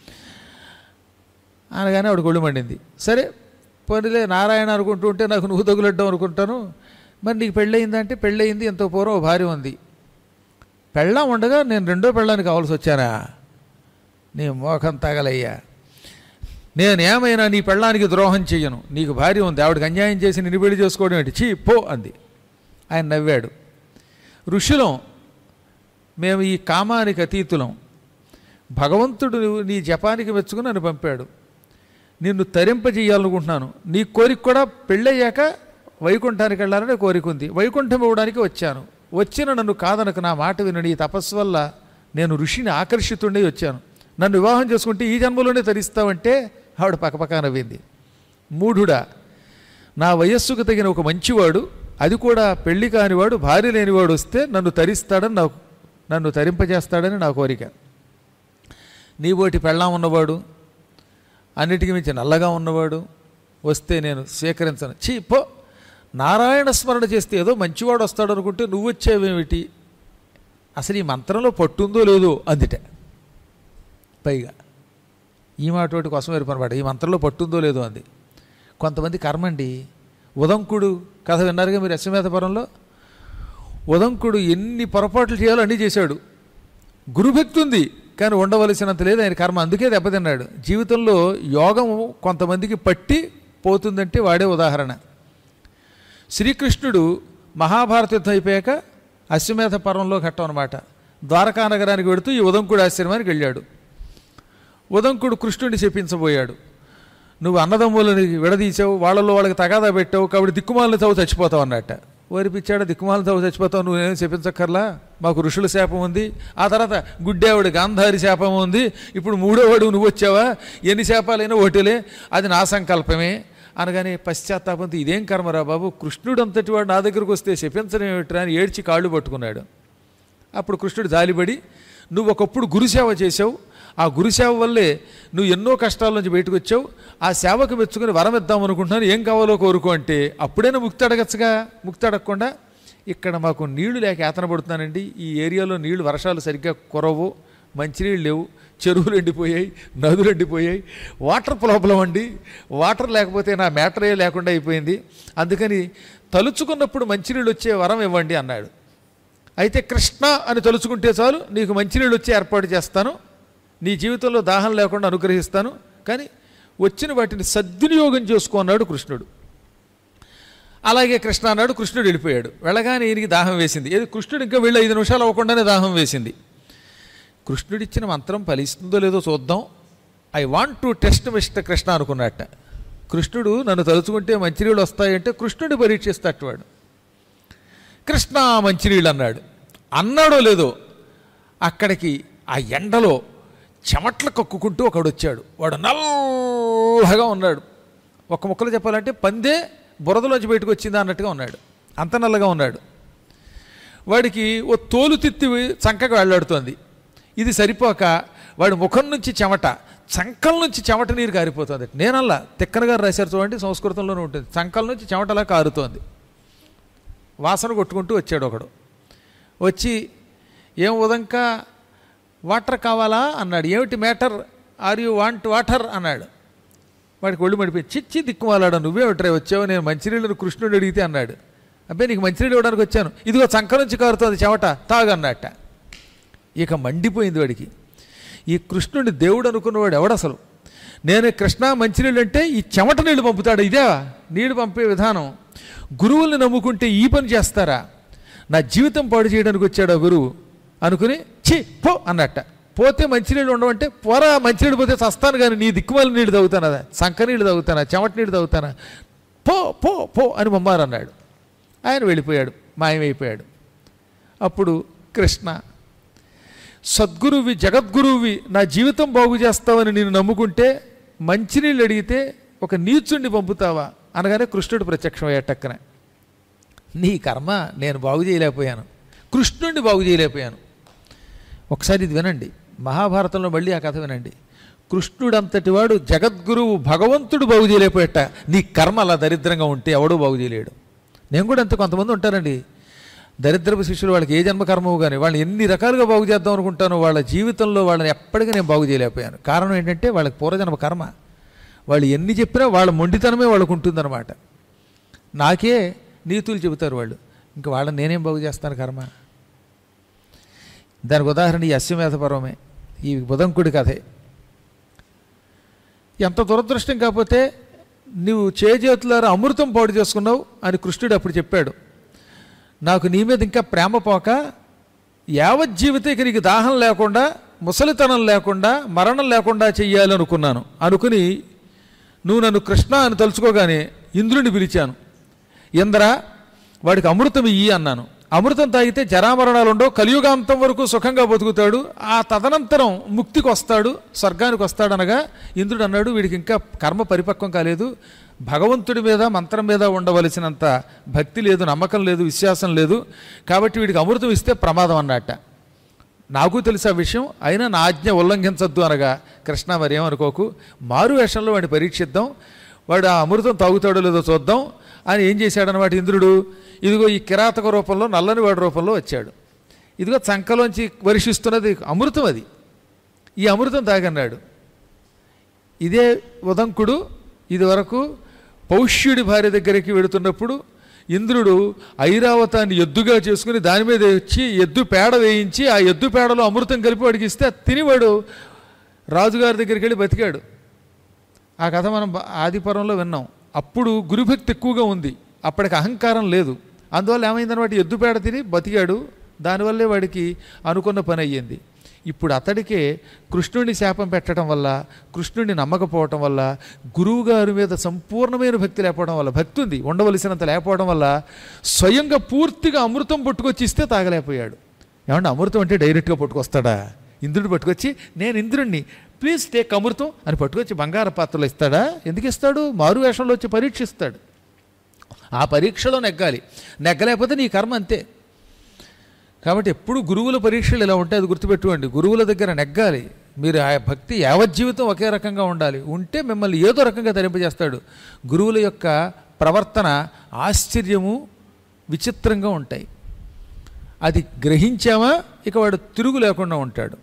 అనగానే ఆవిడ గొళ్ళు మండింది సరే పోనీలే నారాయణ అనుకుంటూ ఉంటే నాకు నువ్వు తగులడ్డం అనుకుంటాను మరి నీకు పెళ్ళయిందంటే పెళ్ళయింది ఎంతో పూర్వం ఓ భార్య ఉంది పెళ్ళం ఉండగా నేను రెండో పెళ్ళానికి కావాల్సి వచ్చానా నీ మోఖం తగలయ్యా నేనేమైనా నీ పెళ్ళానికి ద్రోహం చెయ్యను నీకు భార్య ఉంది ఆవిడకి అన్యాయం చేసి నిన్ను పెళ్లి చేసుకోవడం ఏంటి చీ పో అంది ఆయన నవ్వాడు ఋషులం మేము ఈ కామానికి అతీతులం భగవంతుడు నువ్వు నీ జపానికి మెచ్చుకుని నన్ను పంపాడు నిన్ను తరింపజేయాలనుకుంటున్నాను నీ కోరిక కూడా పెళ్ళయ్యాక వైకుంఠానికి వెళ్ళాలని కోరిక ఉంది వైకుంఠం ఇవ్వడానికి వచ్చాను వచ్చిన నన్ను కాదనకు నా మాట విను నీ తపస్సు వల్ల నేను ఋషిని ఆకర్షితుండే వచ్చాను నన్ను వివాహం చేసుకుంటే ఈ జన్మలోనే తరిస్తావంటే ఆవిడ పక్కపక్క నవ్వింది మూఢుడా నా వయస్సుకు తగిన ఒక మంచివాడు అది కూడా పెళ్లి కానివాడు భార్య లేనివాడు వస్తే నన్ను తరిస్తాడని నాకు నన్ను తరింపజేస్తాడని నా కోరిక నీబోటి పెళ్ళాం ఉన్నవాడు అన్నిటికీ మించి నల్లగా ఉన్నవాడు వస్తే నేను స్వీకరించను చీ పో నారాయణ స్మరణ చేస్తే ఏదో మంచివాడు వస్తాడు అనుకుంటే నువ్వు వచ్చేవేమిటి అసలు ఈ మంత్రంలో పట్టుందో లేదో అందిట పైగా ఈ మాట ఒకటి కోసం ఎరుపనమాట ఈ మంత్రంలో పట్టుందో లేదో అంది కొంతమంది కర్మండి ఉదంకుడు కథ విన్నారుగా మీరు అశ్వమేధపురంలో ఉదంకుడు ఎన్ని పొరపాట్లు చేయాలో అన్నీ చేశాడు గురుభక్తి ఉంది కానీ ఉండవలసినంత లేదు ఆయన కర్మ అందుకే దెబ్బతిన్నాడు జీవితంలో యోగం కొంతమందికి పట్టి పోతుందంటే వాడే ఉదాహరణ శ్రీకృష్ణుడు మహాభారత యుద్ధం అయిపోయాక అశ్వమేధ పర్వంలో ఘట్టం అనమాట ద్వారకా నగరానికి వెడుతూ ఈ ఉదంకుడు ఆశ్రమానికి వెళ్ళాడు ఉదంకుడు కృష్ణుడిని చెప్పించబోయాడు నువ్వు అన్నదమ్ములని విడదీసావు వాళ్ళలో వాళ్ళకి తగాదా పెట్టావు కాబట్టి దిక్కుమాలను చదువు చచ్చిపోతావు అన్నట్ట ఓరిపిచ్చాడు దిక్కుమాలను చదువు చచ్చిపోతావు నువ్వేం చెప్పించక్కర్లా మాకు ఋషుల శాపం ఉంది ఆ తర్వాత గుడ్డేవాడు గాంధారి శాపం ఉంది ఇప్పుడు మూడోవాడు నువ్వు వచ్చావా ఎన్ని శాపాలైనా ఒకటిలే అది నా సంకల్పమే అనగానే పశ్చాత్తాపంతో ఇదేం కర్మరా బాబు కృష్ణుడు అంతటి వాడు నా దగ్గరకు వస్తే శపించడం ఏమిట్రా అని ఏడ్చి కాళ్ళు పట్టుకున్నాడు అప్పుడు కృష్ణుడు జాలిపడి నువ్వు ఒకప్పుడు గురుసేవ చేసావు ఆ గురుసేవ వల్లే నువ్వు ఎన్నో కష్టాల నుంచి బయటకు వచ్చావు ఆ సేవకు మెచ్చుకుని వరం ఇద్దాం అనుకుంటున్నాను ఏం కావాలో కోరుకో అంటే అప్పుడైనా ముక్తి అడగచ్చుగా ముక్తి అడగకుండా ఇక్కడ మాకు నీళ్లు లేక ఏతన పడుతున్నానండి ఈ ఏరియాలో నీళ్లు వర్షాలు సరిగ్గా కురవు మంచినీళ్ళు లేవు చెరువులు ఎండిపోయాయి నదులు ఎండిపోయాయి వాటర్ ప్రాబ్లం అండి వాటర్ లేకపోతే నా మ్యాటరే లేకుండా అయిపోయింది అందుకని తలుచుకున్నప్పుడు మంచినీళ్ళు వచ్చే వరం ఇవ్వండి అన్నాడు అయితే కృష్ణ అని తలుచుకుంటే చాలు నీకు మంచినీళ్ళు వచ్చి ఏర్పాటు చేస్తాను నీ జీవితంలో దాహం లేకుండా అనుగ్రహిస్తాను కానీ వచ్చిన వాటిని సద్వినియోగం చేసుకో అన్నాడు కృష్ణుడు అలాగే కృష్ణ అన్నాడు కృష్ణుడు వెళ్ళిపోయాడు వెళ్ళగానే ఈయనకి దాహం వేసింది ఏది కృష్ణుడు ఇంకా వెళ్ళి ఐదు నిమిషాలు అవ్వకుండానే దాహం వేసింది కృష్ణుడిచ్చిన మంత్రం ఫలిస్తుందో లేదో చూద్దాం I want to test mister Krishna అనుకున్నట్ట కృష్ణుడు నన్ను తలుచుకుంటే మంచినీళ్ళు వస్తాయంటే కృష్ణుడి పరీక్షిస్తాడు వాడు కృష్ణ మంచినీళ్ళు అన్నాడు అన్నాడో లేదో అక్కడికి ఆ ఎండలో చెమట్లు కక్కుకుంటూ ఒకడు వచ్చాడు వాడు నల్లగా ఉన్నాడు ఒక ముక్కలో చెప్పాలంటే పందే బురదలోంచి బయటకు వచ్చిందా అన్నట్టుగా ఉన్నాడు అంత నల్లగా ఉన్నాడు వాడికి ఓ తోలు తిత్తి చంకగా వెళ్ళాడుతోంది ఇది సరిపోక వాడి ముఖం నుంచి చెమట చంకల నుంచి చెమట నీరు కారిపోతుంది నేనల్లా తిక్కన గారు రాశారు చూడండి సంస్కృతంలోనే ఉంటుంది చంకల నుంచి చెమటలా కారుతోంది వాసన కొట్టుకుంటూ వచ్చాడు ఒకడు వచ్చి ఏం ఉదంక వాటర్ కావాలా అన్నాడు ఏమిటి matter are you want water అన్నాడు వాడికి ఒళ్ళు మడిపోయి చిచ్చి దిక్కుమాలాడు నువ్వే ఒకటే వచ్చావు నేను మంచినీళ్ళని కృష్ణుడు అడిగితే అన్నాడు అబ్బాయి నీకు మంచినీళ్ళు ఇవ్వడానికి వచ్చాను ఇదిగో చంక నుంచి కారుతోంది చెమట తాగన్నట్ట ఇక మండిపోయింది వాడికి ఈ కృష్ణుడిని దేవుడు అనుకున్నవాడు ఎవడసలు నేను కృష్ణ మంచినీళ్ళు అంటే ఈ చెమట నీళ్ళు పంపుతాడు ఇదే నీళ్ళు పంపే విధానం గురువుల్ని నమ్ముకుంటే ఈ పని చేస్తారా నా జీవితం పాడు చేయడానికి వచ్చాడు ఆ గురువు అనుకుని ఛీ పో అన్నట్ట పోతే మంచినీళ్ళు ఉండవంటే పోరా మంచినీళ్ళు పోతే చస్తాను కానీ నీ దిక్కుమాల నీళ్ళు తాగుతానా సంక నీళ్ళు తాగుతానా చెమట నీళ్ళు తాగుతానా పో పో పో అని మమ్మారన్నాడు ఆయన వెళ్ళిపోయాడు మాయమైపోయాడు అప్పుడు కృష్ణ సద్గురువి జగద్గురువి నా జీవితం బాగు చేస్తావని నేను నమ్ముకుంటే మంచినీళ్ళు అడిగితే ఒక నీచుణ్ణి పంపుతావా అనగానే కృష్ణుడు ప్రత్యక్షమయ్యాడు టక్కన నీ కర్మ నేను బాగు చేయలేకపోయాను కృష్ణుడిని బాగు చేయలేకపోయాను ఒకసారి ఇది వినండి మహాభారతంలో మళ్ళీ ఆ కథ వినండి కృష్ణుడంతటి వాడు జగద్గురువు భగవంతుడు బాగు చేయలేకపోయట నీ కర్మ అలా దరిద్రంగా ఉంటే ఎవడూ బాగు చేయలేడు నేను కూడా అంతే కొంతమంది ఉంటారండి దరిద్రపు శిష్యులు వాళ్ళకి ఏ జన్మ కర్మవు కానీ వాళ్ళని ఎన్ని రకాలుగా బాగు చేద్దాం అనుకుంటాను వాళ్ళ జీవితంలో వాళ్ళని ఎప్పటికీ నేను బాగు చేయలేకపోయాను కారణం ఏంటంటే వాళ్ళకి పూర్వజన్మ కర్మ వాళ్ళు ఎన్ని చెప్పినా వాళ్ళ మొండితనమే వాళ్ళకు ఉంటుందన్నమాట నాకే నీతులు చెబుతారు వాళ్ళు ఇంకా వాళ్ళని నేనేం బాగు చేస్తాను కర్మ దానికి ఉదాహరణ ఈ అశ్వమేధ పర్వమే ఈ బుధంకుడి కథే ఎంత దురదృష్టం కాకపోతే నువ్వు చేజేతులారా అమృతం పాడు చేసుకున్నావు అని కృష్ణుడు అప్పుడు చెప్పాడు నాకు నీ మీద ఇంకా ప్రేమ పోక యావత్ జీవితం నీకు దాహం లేకుండా ముసలితనం లేకుండా మరణం లేకుండా చెయ్యాలి అనుకున్నాను అనుకుని నువ్వు నన్ను కృష్ణ అని తలుచుకోగానే ఇంద్రుడిని పిలిచాను ఇంద్ర వాడికి అమృతం ఇయ్యి అన్నాను అమృతం తాగితే జరామరణాలు ఉండవు కలియుగాంతం వరకు సుఖంగా బతుకుతాడు ఆ తదనంతరం ముక్తికి వస్తాడు స్వర్గానికి వస్తాడు అనగా ఇంద్రుడు అన్నాడు వీడికి ఇంకా కర్మ పరిపక్వం కాలేదు భగవంతుడి మీద మంత్రం మీద ఉండవలసినంత భక్తి లేదు నమ్మకం లేదు విశ్వాసం లేదు కాబట్టి వీడికి అమృతం ఇస్తే ప్రమాదం అన్నట్ట నాకు తెలుసు ఆ విషయం అయినా నా ఆజ్ఞ ఉల్లంఘించద్దు అనగా కృష్ణ మరి ఏమనుకోకు మారు వేషంలో వాడిని పరీక్షిద్దాం వాడు ఆ అమృతం తాగుతాడో లేదో చూద్దాం అని ఏం చేశాడనమాట ఇంద్రుడు ఇదిగో ఈ కిరాతక రూపంలో నల్లని వాడి రూపంలో వచ్చాడు ఇదిగో చంకలోంచి వర్షిస్తున్నది అమృతం అది ఈ అమృతం తాగన్నాడు ఇదే ఉదంకుడు ఇది వరకు పౌష్యుడి భార్య దగ్గరికి వెడుతున్నప్పుడు ఇంద్రుడు ఐరావతాన్ని ఎద్దుగా చేసుకుని దాని మీద వచ్చి ఎద్దు పేడ వేయించి ఆ ఎద్దు పేడలో అమృతం కలిపి వాడికి ఇస్తే అది తినివాడు రాజుగారి దగ్గరికి వెళ్ళి బతికాడు ఆ కథ మనం బ- ఆదిపరంలో విన్నాం అప్పుడు గురుభక్తి ఎక్కువగా ఉంది అప్పటికి అహంకారం లేదు అందువల్ల ఏమైందనమాట ఎద్దుపేడ తిని బతికాడు దానివల్లే వాడికి అనుకున్న పని అయ్యింది ఇప్పుడు అతడికే కృష్ణుడిని శాపం పెట్టడం వల్ల కృష్ణుడిని నమ్మకపోవటం వల్ల గురువు గారి మీద సంపూర్ణమైన భక్తి లేకపోవడం వల్ల భక్తి ఉంది ఉండవలసినంత లేకపోవడం వల్ల స్వయంగా పూర్తిగా అమృతం పట్టుకొచ్చి ఇస్తే తాగలేకపోయాడు ఏమంటే అమృతం అంటే డైరెక్ట్గా పట్టుకొస్తాడా ఇంద్రుడు పట్టుకొచ్చి నేను ఇంద్రుడిని ప్లీజ్ టేక్ అమృతం అని పట్టుకొచ్చి బంగార పాత్రలో ఇస్తాడా ఎందుకు ఇస్తాడు మారు వేషంలో వచ్చి పరీక్షిస్తాడు ఆ పరీక్షలో నెగ్గాలి నెగ్గలేకపోతే నీ కర్మ అంతే కాబట్టి ఎప్పుడు గురువుల పరీక్షలు ఇలా ఉంటాయి అది గుర్తుపెట్టుకోండి గురువుల దగ్గర నెగ్గాలి మీరు ఆ భక్తి యావజ్జీవితం ఒకే రకంగా ఉండాలి ఉంటే మిమ్మల్ని ఏదో రకంగా తరింపజేస్తాడు గురువుల యొక్క ప్రవర్తన ఆశ్చర్యము విచిత్రంగా ఉంటాయి అది గ్రహించామా ఇక వాడు తిరుగు లేకుండా ఉంటాడు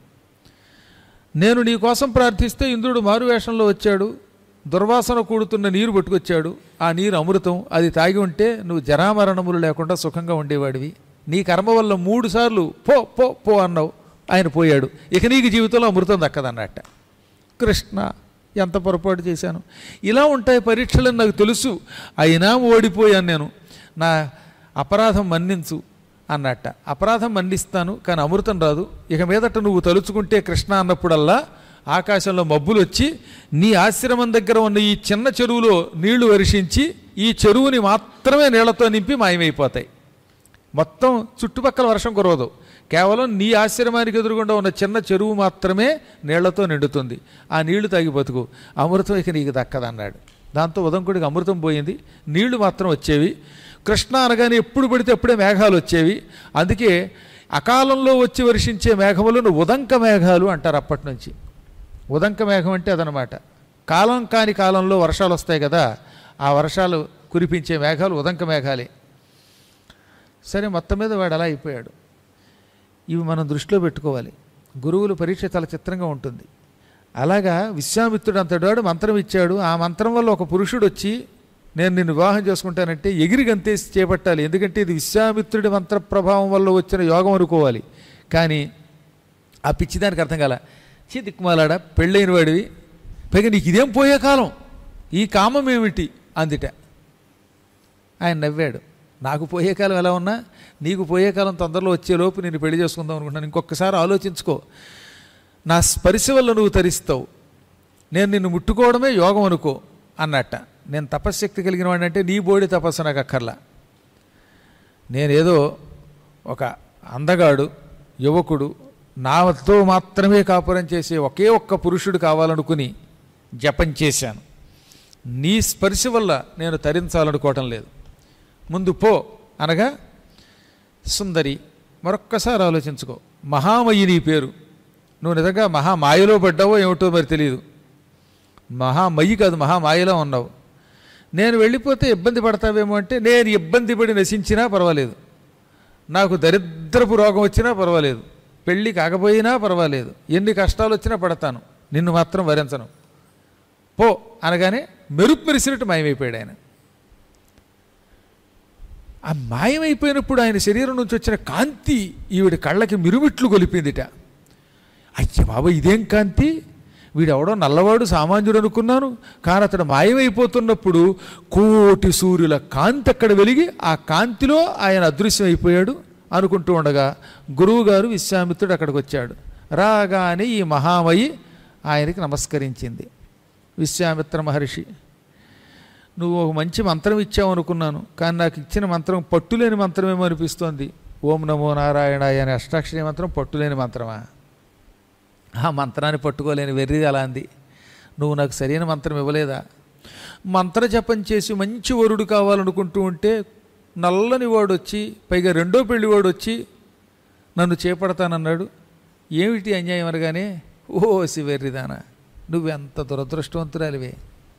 నేను నీ కోసం ప్రార్థిస్తే ఇంద్రుడు మారువేషంలో వచ్చాడు దుర్వాసన కూడుతున్న నీరు పట్టుకొచ్చాడు ఆ నీరు అమృతం అది తాగి ఉంటే నువ్వు జరామరణములు లేకుండా సుఖంగా ఉండేవాడివి నీ కర్మ వల్ల మూడు సార్లు పో పో పో అన్నావు ఆయన పోయాడు ఇక నీకు జీవితంలో అమృతం దక్కదన్నట్ట కృష్ణ ఎంత పొరపాటు చేశాను ఇలా ఉంటాయి పరీక్షలని నాకు తెలుసు అయినా ఓడిపోయాను నేను నా అపరాధం మన్నించు అన్నట్ట అపరాధం మన్నిస్తాను కానీ అమృతం రాదు ఇక మీదట నువ్వు తలుచుకుంటే కృష్ణ అన్నప్పుడల్లా ఆకాశంలో మబ్బులు వచ్చి నీ ఆశ్రమం దగ్గర ఉన్న ఈ చిన్న చెరువులో నీళ్లు వర్షించి ఈ చెరువుని మాత్రమే నీళ్లతో నింపి మాయమైపోతాయి మొత్తం చుట్టుపక్కల వర్షం కురవదు కేవలం నీ ఆశ్రమానికి ఎదురుగుండా ఉన్న చిన్న చెరువు మాత్రమే నీళ్లతో నిండుతుంది ఆ నీళ్లు తాగి బతుకు అమృతం ఇక నీకు దక్కదన్నాడు దాంతో ఉదంకుడికి అమృతం పోయింది నీళ్లు మాత్రం వచ్చేవి కృష్ణ అనగానే ఎప్పుడు పడితే అప్పుడే మేఘాలు వచ్చేవి అందుకే అకాలంలో వచ్చి వర్షించే మేఘములను ఉదంక మేఘాలు అంటారు అప్పటి నుంచి ఉదంక మేఘం అంటే అదనమాట కాలం కాని కాలంలో వర్షాలు వస్తాయి కదా ఆ వర్షాలు కురిపించే మేఘాలు ఉదంక మేఘాలే సరే మొత్తం మీద వాడు అలా అయిపోయాడు ఇవి మనం దృష్టిలో పెట్టుకోవాలి గురువుల పరీక్ష చాలా చిత్రంగా ఉంటుంది అలాగా విశ్వామిత్రుడు అంతటివాడు మంత్రం ఇచ్చాడు ఆ మంత్రం వల్ల ఒక పురుషుడు వచ్చి నేను నిన్ను వివాహం చేసుకుంటానంటే ఎగిరి గంతేసి చేపట్టాలి ఎందుకంటే ఇది విశ్వామిత్రుడి మంత్ర ప్రభావం వల్ల వచ్చిన యోగం అనుకోవాలి కానీ ఆ పిచ్చిదానికి అర్థం కాల చీ దిక్కుమాలాడ పెళ్ళైన వాడివి పైగా నీకు ఇదేం పోయే కాలం ఈ కామం ఏమిటి అందిట ఆయన నవ్వాడు నాకు పోయే కాలం ఎలా ఉన్నా నీకు పోయే కాలం తొందరలో వచ్చేలోపు నేను పెళ్లి చేసుకుందాం అనుకుంటున్నాను ఇంకొకసారి ఆలోచించుకో నా స్పర్శ వల్ల నువ్వు తరిస్తావు నేను నిన్ను ముట్టుకోవడమే యోగం అనుకో అన్నట్ట నేను తపశ్శక్తి కలిగిన వాడినంటే నీ బోడి తపస్సు నాకు అక్కర్లా నేనేదో ఒక అందగాడు యువకుడు నాతో మాత్రమే కాపురం చేసే ఒకే ఒక్క పురుషుడు కావాలనుకుని జపం చేశాను నీ స్పర్శ వల్ల నేను తరించాలనుకోవటం లేదు ముందు పో అనగా సుందరి మరొక్కసారి ఆలోచించుకో మహామయి నీ పేరు నువ్వు నిజంగా మహామాయలో పడ్డావో ఏమిటో మరి తెలియదు మహామయి కాదు మహామాయలో ఉన్నావు నేను వెళ్ళిపోతే ఇబ్బంది పడతావేమో అంటే నేను ఇబ్బంది పడి నశించినా పర్వాలేదు నాకు దరిద్రపు రోగం వచ్చినా పర్వాలేదు పెళ్ళి కాకపోయినా పర్వాలేదు ఎన్ని కష్టాలు వచ్చినా పడతాను నిన్ను మాత్రం వరించను పో అనగానే మెరుపు మెరిసినట్టు మాయమైపోయాడు ఆయన ఆ మాయమైపోయినప్పుడు ఆయన శరీరం నుంచి వచ్చిన కాంతి ఈవిడ కళ్ళకి మిరుమిట్లు గొలిపిందిట అయ్య బాబా ఇదేం కాంతి వీడెవడో నల్లవాడు సామాన్యుడు అనుకున్నాను కానీ అతడు మాయమైపోతున్నప్పుడు కోటి సూర్యుల కాంతి అక్కడ వెలిగి ఆ కాంతిలో ఆయన అదృశ్యం అయిపోయాడు అనుకుంటూ ఉండగా గురువుగారు విశ్వామిత్రుడు అక్కడికి వచ్చాడు రాగానే ఈ మహామయి ఆయనకి నమస్కరించింది విశ్వామిత్ర మహర్షి నువ్వు ఒక మంచి మంత్రం ఇచ్చావు అనుకున్నాను కానీ నాకు ఇచ్చిన మంత్రం పట్టులేని మంత్రమేమో అనిపిస్తోంది ఓం నమో నారాయణాయ అనే అష్టాక్షరి మంత్రం పట్టులేని మంత్రమా ఆ మంత్రాన్ని పట్టుకోలేని వెర్రిది అలా అంది నువ్వు నాకు సరైన మంత్రం ఇవ్వలేదా మంత్ర జపం చేసి మంచి వరుడు కావాలనుకుంటూ ఉంటే నల్లని వాడు వచ్చి పైగా రెండో పెళ్లి వాడు వచ్చి నన్ను చేపడతానన్నాడు ఏమిటి అన్యాయం అనగానే ఓ వెర్రిదానా నువ్వెంత దురదృష్టవంతురాలివే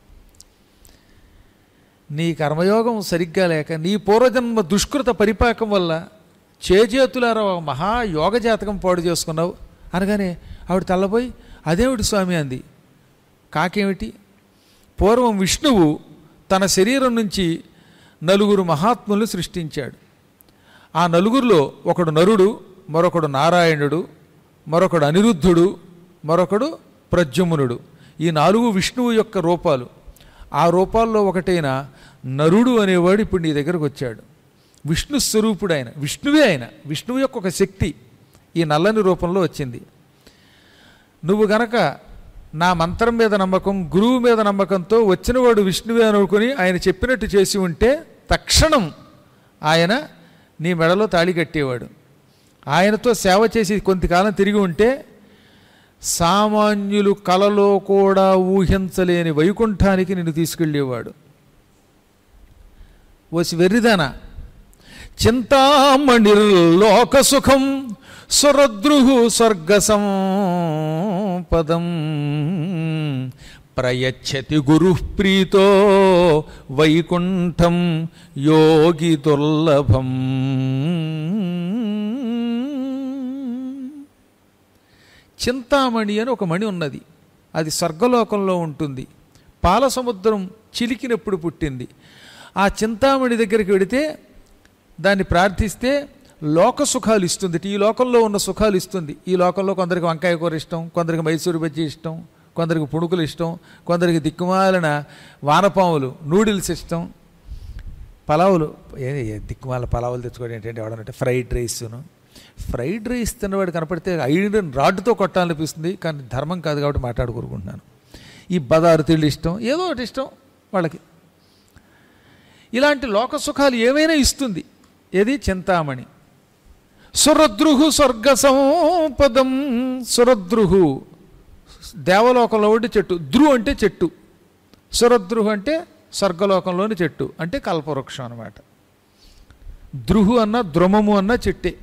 నీ కర్మయోగం సరిగ్గా లేక నీ పూర్వజన్మ దుష్కృత పరిపాకం వల్ల చేజేతులారా ఒక మహా యోగ జాతకం పాడు చేసుకున్నావు అనగానే ఆవిడ తల్లపోయి అదేమిటి స్వామి అంది కాకేమిటి పూర్వం విష్ణువు తన శరీరం నుంచి నలుగురు మహాత్ములను సృష్టించాడు ఆ నలుగురిలో ఒకడు నరుడు మరొకడు నారాయణుడు మరొకడు అనిరుద్ధుడు మరొకడు ప్రద్యుమ్నుడు ఈ నాలుగు విష్ణువు యొక్క రూపాలు ఆ రూపాల్లో ఒకటైన నరుడు అనేవాడు ఇప్పుడు నీ దగ్గరకు వచ్చాడు విష్ణు స్వరూపుడు ఆయన విష్ణువే ఆయన విష్ణువు యొక్క ఒక శక్తి ఈ నల్లని రూపంలో వచ్చింది నువ్వు గనక నా మంత్రం మీద నమ్మకం గురువు మీద నమ్మకంతో వచ్చినవాడు విష్ణువే అనుకుని ఆయన చెప్పినట్టు చేసి ఉంటే తక్షణం ఆయన నీ మెడలో తాళి కట్టేవాడు ఆయనతో సేవ చేసి కొంతకాలం తిరిగి ఉంటే సామాన్యులు కలలో కూడా ఊహించలేని వైకుంఠానికి నిన్ను తీసుకెళ్ళేవాడు ఓసి వెర్రిదానా చింతామణిర్లోక సుఖం సురద్రుహు స్వర్గ సంపదం ప్రయచ్చతి గురు ప్రీతో వైకుంఠం యోగి దుర్లభం చింతామణి అని ఒక మణి ఉన్నది అది స్వర్గలోకంలో ఉంటుంది పాల సముద్రం చిలికినప్పుడు పుట్టింది ఆ చింతామణి దగ్గరికి వెడితే దాన్ని ప్రార్థిస్తే లోక సుఖాలు ఇస్తుంది ఈ లోకంలో ఉన్న సుఖాలు ఇస్తుంది ఈ లోకంలో కొందరికి వంకాయ కూర ఇష్టం కొందరికి మైసూరు బజ్జీ ఇష్టం కొందరికి పుణుకులు ఇష్టం కొందరికి దిక్కుమాలిన వానపాములు నూడిల్స్ ఇష్టం పలావులు ఏ ఏ దిక్కుమాల పలావులు తెచ్చుకోవడం ఏంటంటే ఎవడనంటే ఫ్రైడ్ రైస్ను ఫ్రైడ్ రైస్ తిన్నవాడు కనపడితే ఐరన్ రాడ్డుతో కొట్టాలనిపిస్తుంది కానీ ధర్మం కాదు కాబట్టి మాట్లాడుకోరుకుంటున్నాను ఈ బదారు తిళ్ళు ఇష్టం ఏదో ఒకటి ఇష్టం వాళ్ళకి ఇలాంటి లోక సుఖాలు ఏమైనా ఇస్తుంది ఏది చింతామణి సురద్రుహు స్వర్గ సంపదం సురద్రుహు దేవలోకంలో ఉండే చెట్టు ధ్రు అంటే చెట్టు సురద్రుహు అంటే స్వర్గలోకంలోని చెట్టు అంటే కల్పవృక్షం అనమాట ద్రుహు అన్న ద్రుమము అన్న చెట్టే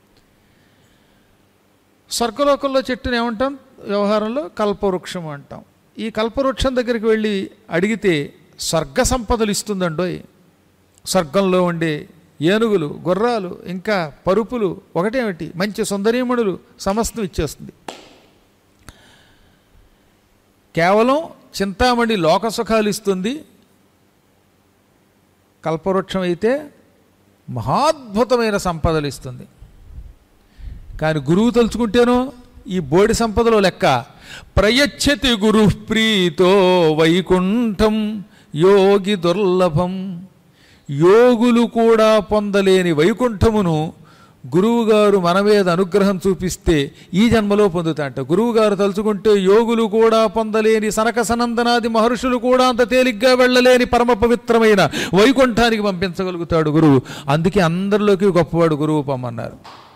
స్వర్గలోకంలో చెట్టుని ఏమంటాం వ్యవహారంలో కల్పవృక్షం అంటాం ఈ కల్పవృక్షం దగ్గరికి వెళ్ళి అడిగితే స్వర్గ సంపదలు ఇస్తుందండోయ్ స్వర్గంలో ఉండే ఏనుగులు గుర్రాలు ఇంకా పరుపులు ఒకటేమిటి మంచి సుందరీమణులు సమస్తం ఇచ్చేస్తుంది కేవలం చింతామణి లోక సుఖాలు ఇస్తుంది కల్పవృక్షం అయితే మహాద్భుతమైన సంపదలు ఇస్తుంది కానీ గురువు తలుచుకుంటేనో ఈ బోడి సంపదలో లెక్క ప్రయచ్చతి గురు ప్రీతో వైకుంఠం యోగి దుర్లభం యోగులు కూడా పొందలేని వైకుంఠమును గురువుగారు మన మీద అనుగ్రహం చూపిస్తే ఈ జన్మలో పొందుతాంట గురువుగారు తలుచుకుంటే యోగులు కూడా పొందలేని సనక సనందనాది మహర్షులు కూడా అంత తేలిగ్గా వెళ్ళలేని పరమ పవిత్రమైన వైకుంఠానికి పంపించగలుగుతాడు గురువు అందుకే అందరిలోకి గొప్పవాడు గురువు పొమ్మన్నారు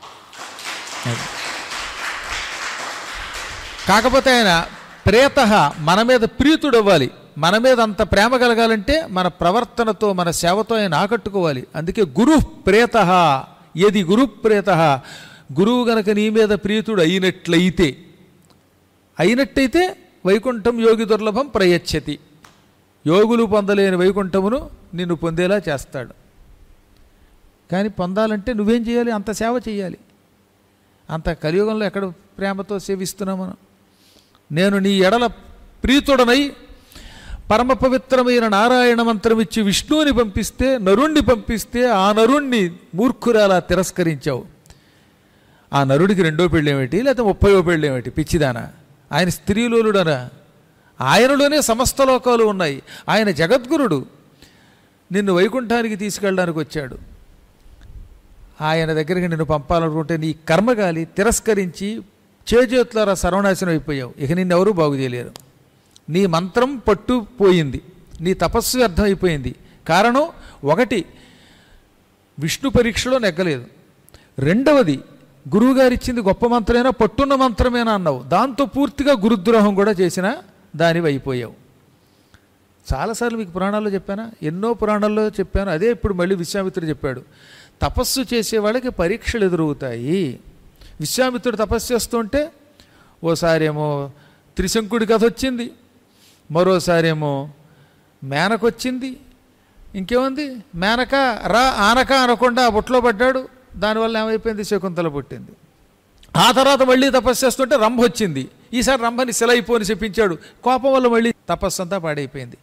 కాకపోతే ఆయన ప్రేత మన మీద ప్రీతుడవ్వాలి మన మీద అంత ప్రేమ కలగాలంటే మన ప్రవర్తనతో మన సేవతో ఆయన ఆకట్టుకోవాలి అందుకే గురు ప్రేత ఏది గురు ప్రేత గురువు గనక నీ మీద ప్రీతుడు అయినట్లయితే అయినట్టయితే వైకుంఠం యోగి దుర్లభం ప్రయచ్చతి యోగులు పొందలేని వైకుంఠమును నిన్ను పొందేలా చేస్తాడు కానీ పొందాలంటే నువ్వేం చేయాలి అంత సేవ చేయాలి అంత కలియుగంలో ఎక్కడ ప్రేమతో సేవిస్తున్నాం మనం నేను నీ ఎడల ప్రీతుడనై పరమ పవిత్రమైన నారాయణ మంత్రం ఇచ్చి విష్ణువుని పంపిస్తే నరుణ్ణి పంపిస్తే ఆ నరుణ్ణి మూర్ఖురాలా తిరస్కరించావు ఆ నరుడికి రెండో పెళ్ళేమిటి లేకపోతే ముప్పయో పెళ్ళేమిటి పిచ్చిదానా ఆయన స్త్రీలోలుడనా ఆయనలోనే సమస్త లోకాలు ఉన్నాయి ఆయన జగద్గురుడు నిన్ను వైకుంఠానికి తీసుకెళ్ళడానికి వచ్చాడు ఆయన దగ్గరికి నిన్ను పంపాలనుకుంటే నీ కర్మగాలి తిరస్కరించి చేజేతులారా సర్వనాశనం అయిపోయావు ఇక నిన్నెవరూ బాగు చేయలేరు నీ మంత్రం పట్టు పోయింది నీ తపస్సు వ్యర్థమైపోయింది కారణం ఒకటి విష్ణు పరీక్షలో నెగ్గలేదు రెండవది గురువుగారు ఇచ్చింది గొప్ప మంత్రమేనా పట్టున్న మంత్రమేనా అన్నావు దాంతో పూర్తిగా గురుద్రోహం కూడా చేసిన దానివి అయిపోయావు చాలాసార్లు మీకు పురాణాల్లో చెప్పానా ఎన్నో పురాణాల్లో చెప్పాను అదే ఇప్పుడు మళ్ళీ విశ్వామిత్రుడు చెప్పాడు తపస్సు చేసే వాళ్ళకి పరీక్షలు ఎదురవుతాయి విశ్వామిత్రుడు తపస్సు చేస్తుంటే ఓసారేమో త్రిశంకుడి కథ వచ్చింది మరోసారేమో మేనకొచ్చింది ఇంకేముంది మేనక రా ఆనక అనకుండా ఆ బుట్టలో పడ్డాడు దానివల్ల ఏమైపోయింది శకుంతల పుట్టింది ఆ తర్వాత మళ్ళీ తపస్సు చేస్తుంటే రంభ వచ్చింది ఈసారి రంభని శిలైపోని చెప్పించాడు కోపం వల్ల మళ్ళీ తపస్సు అంతా పాడైపోయింది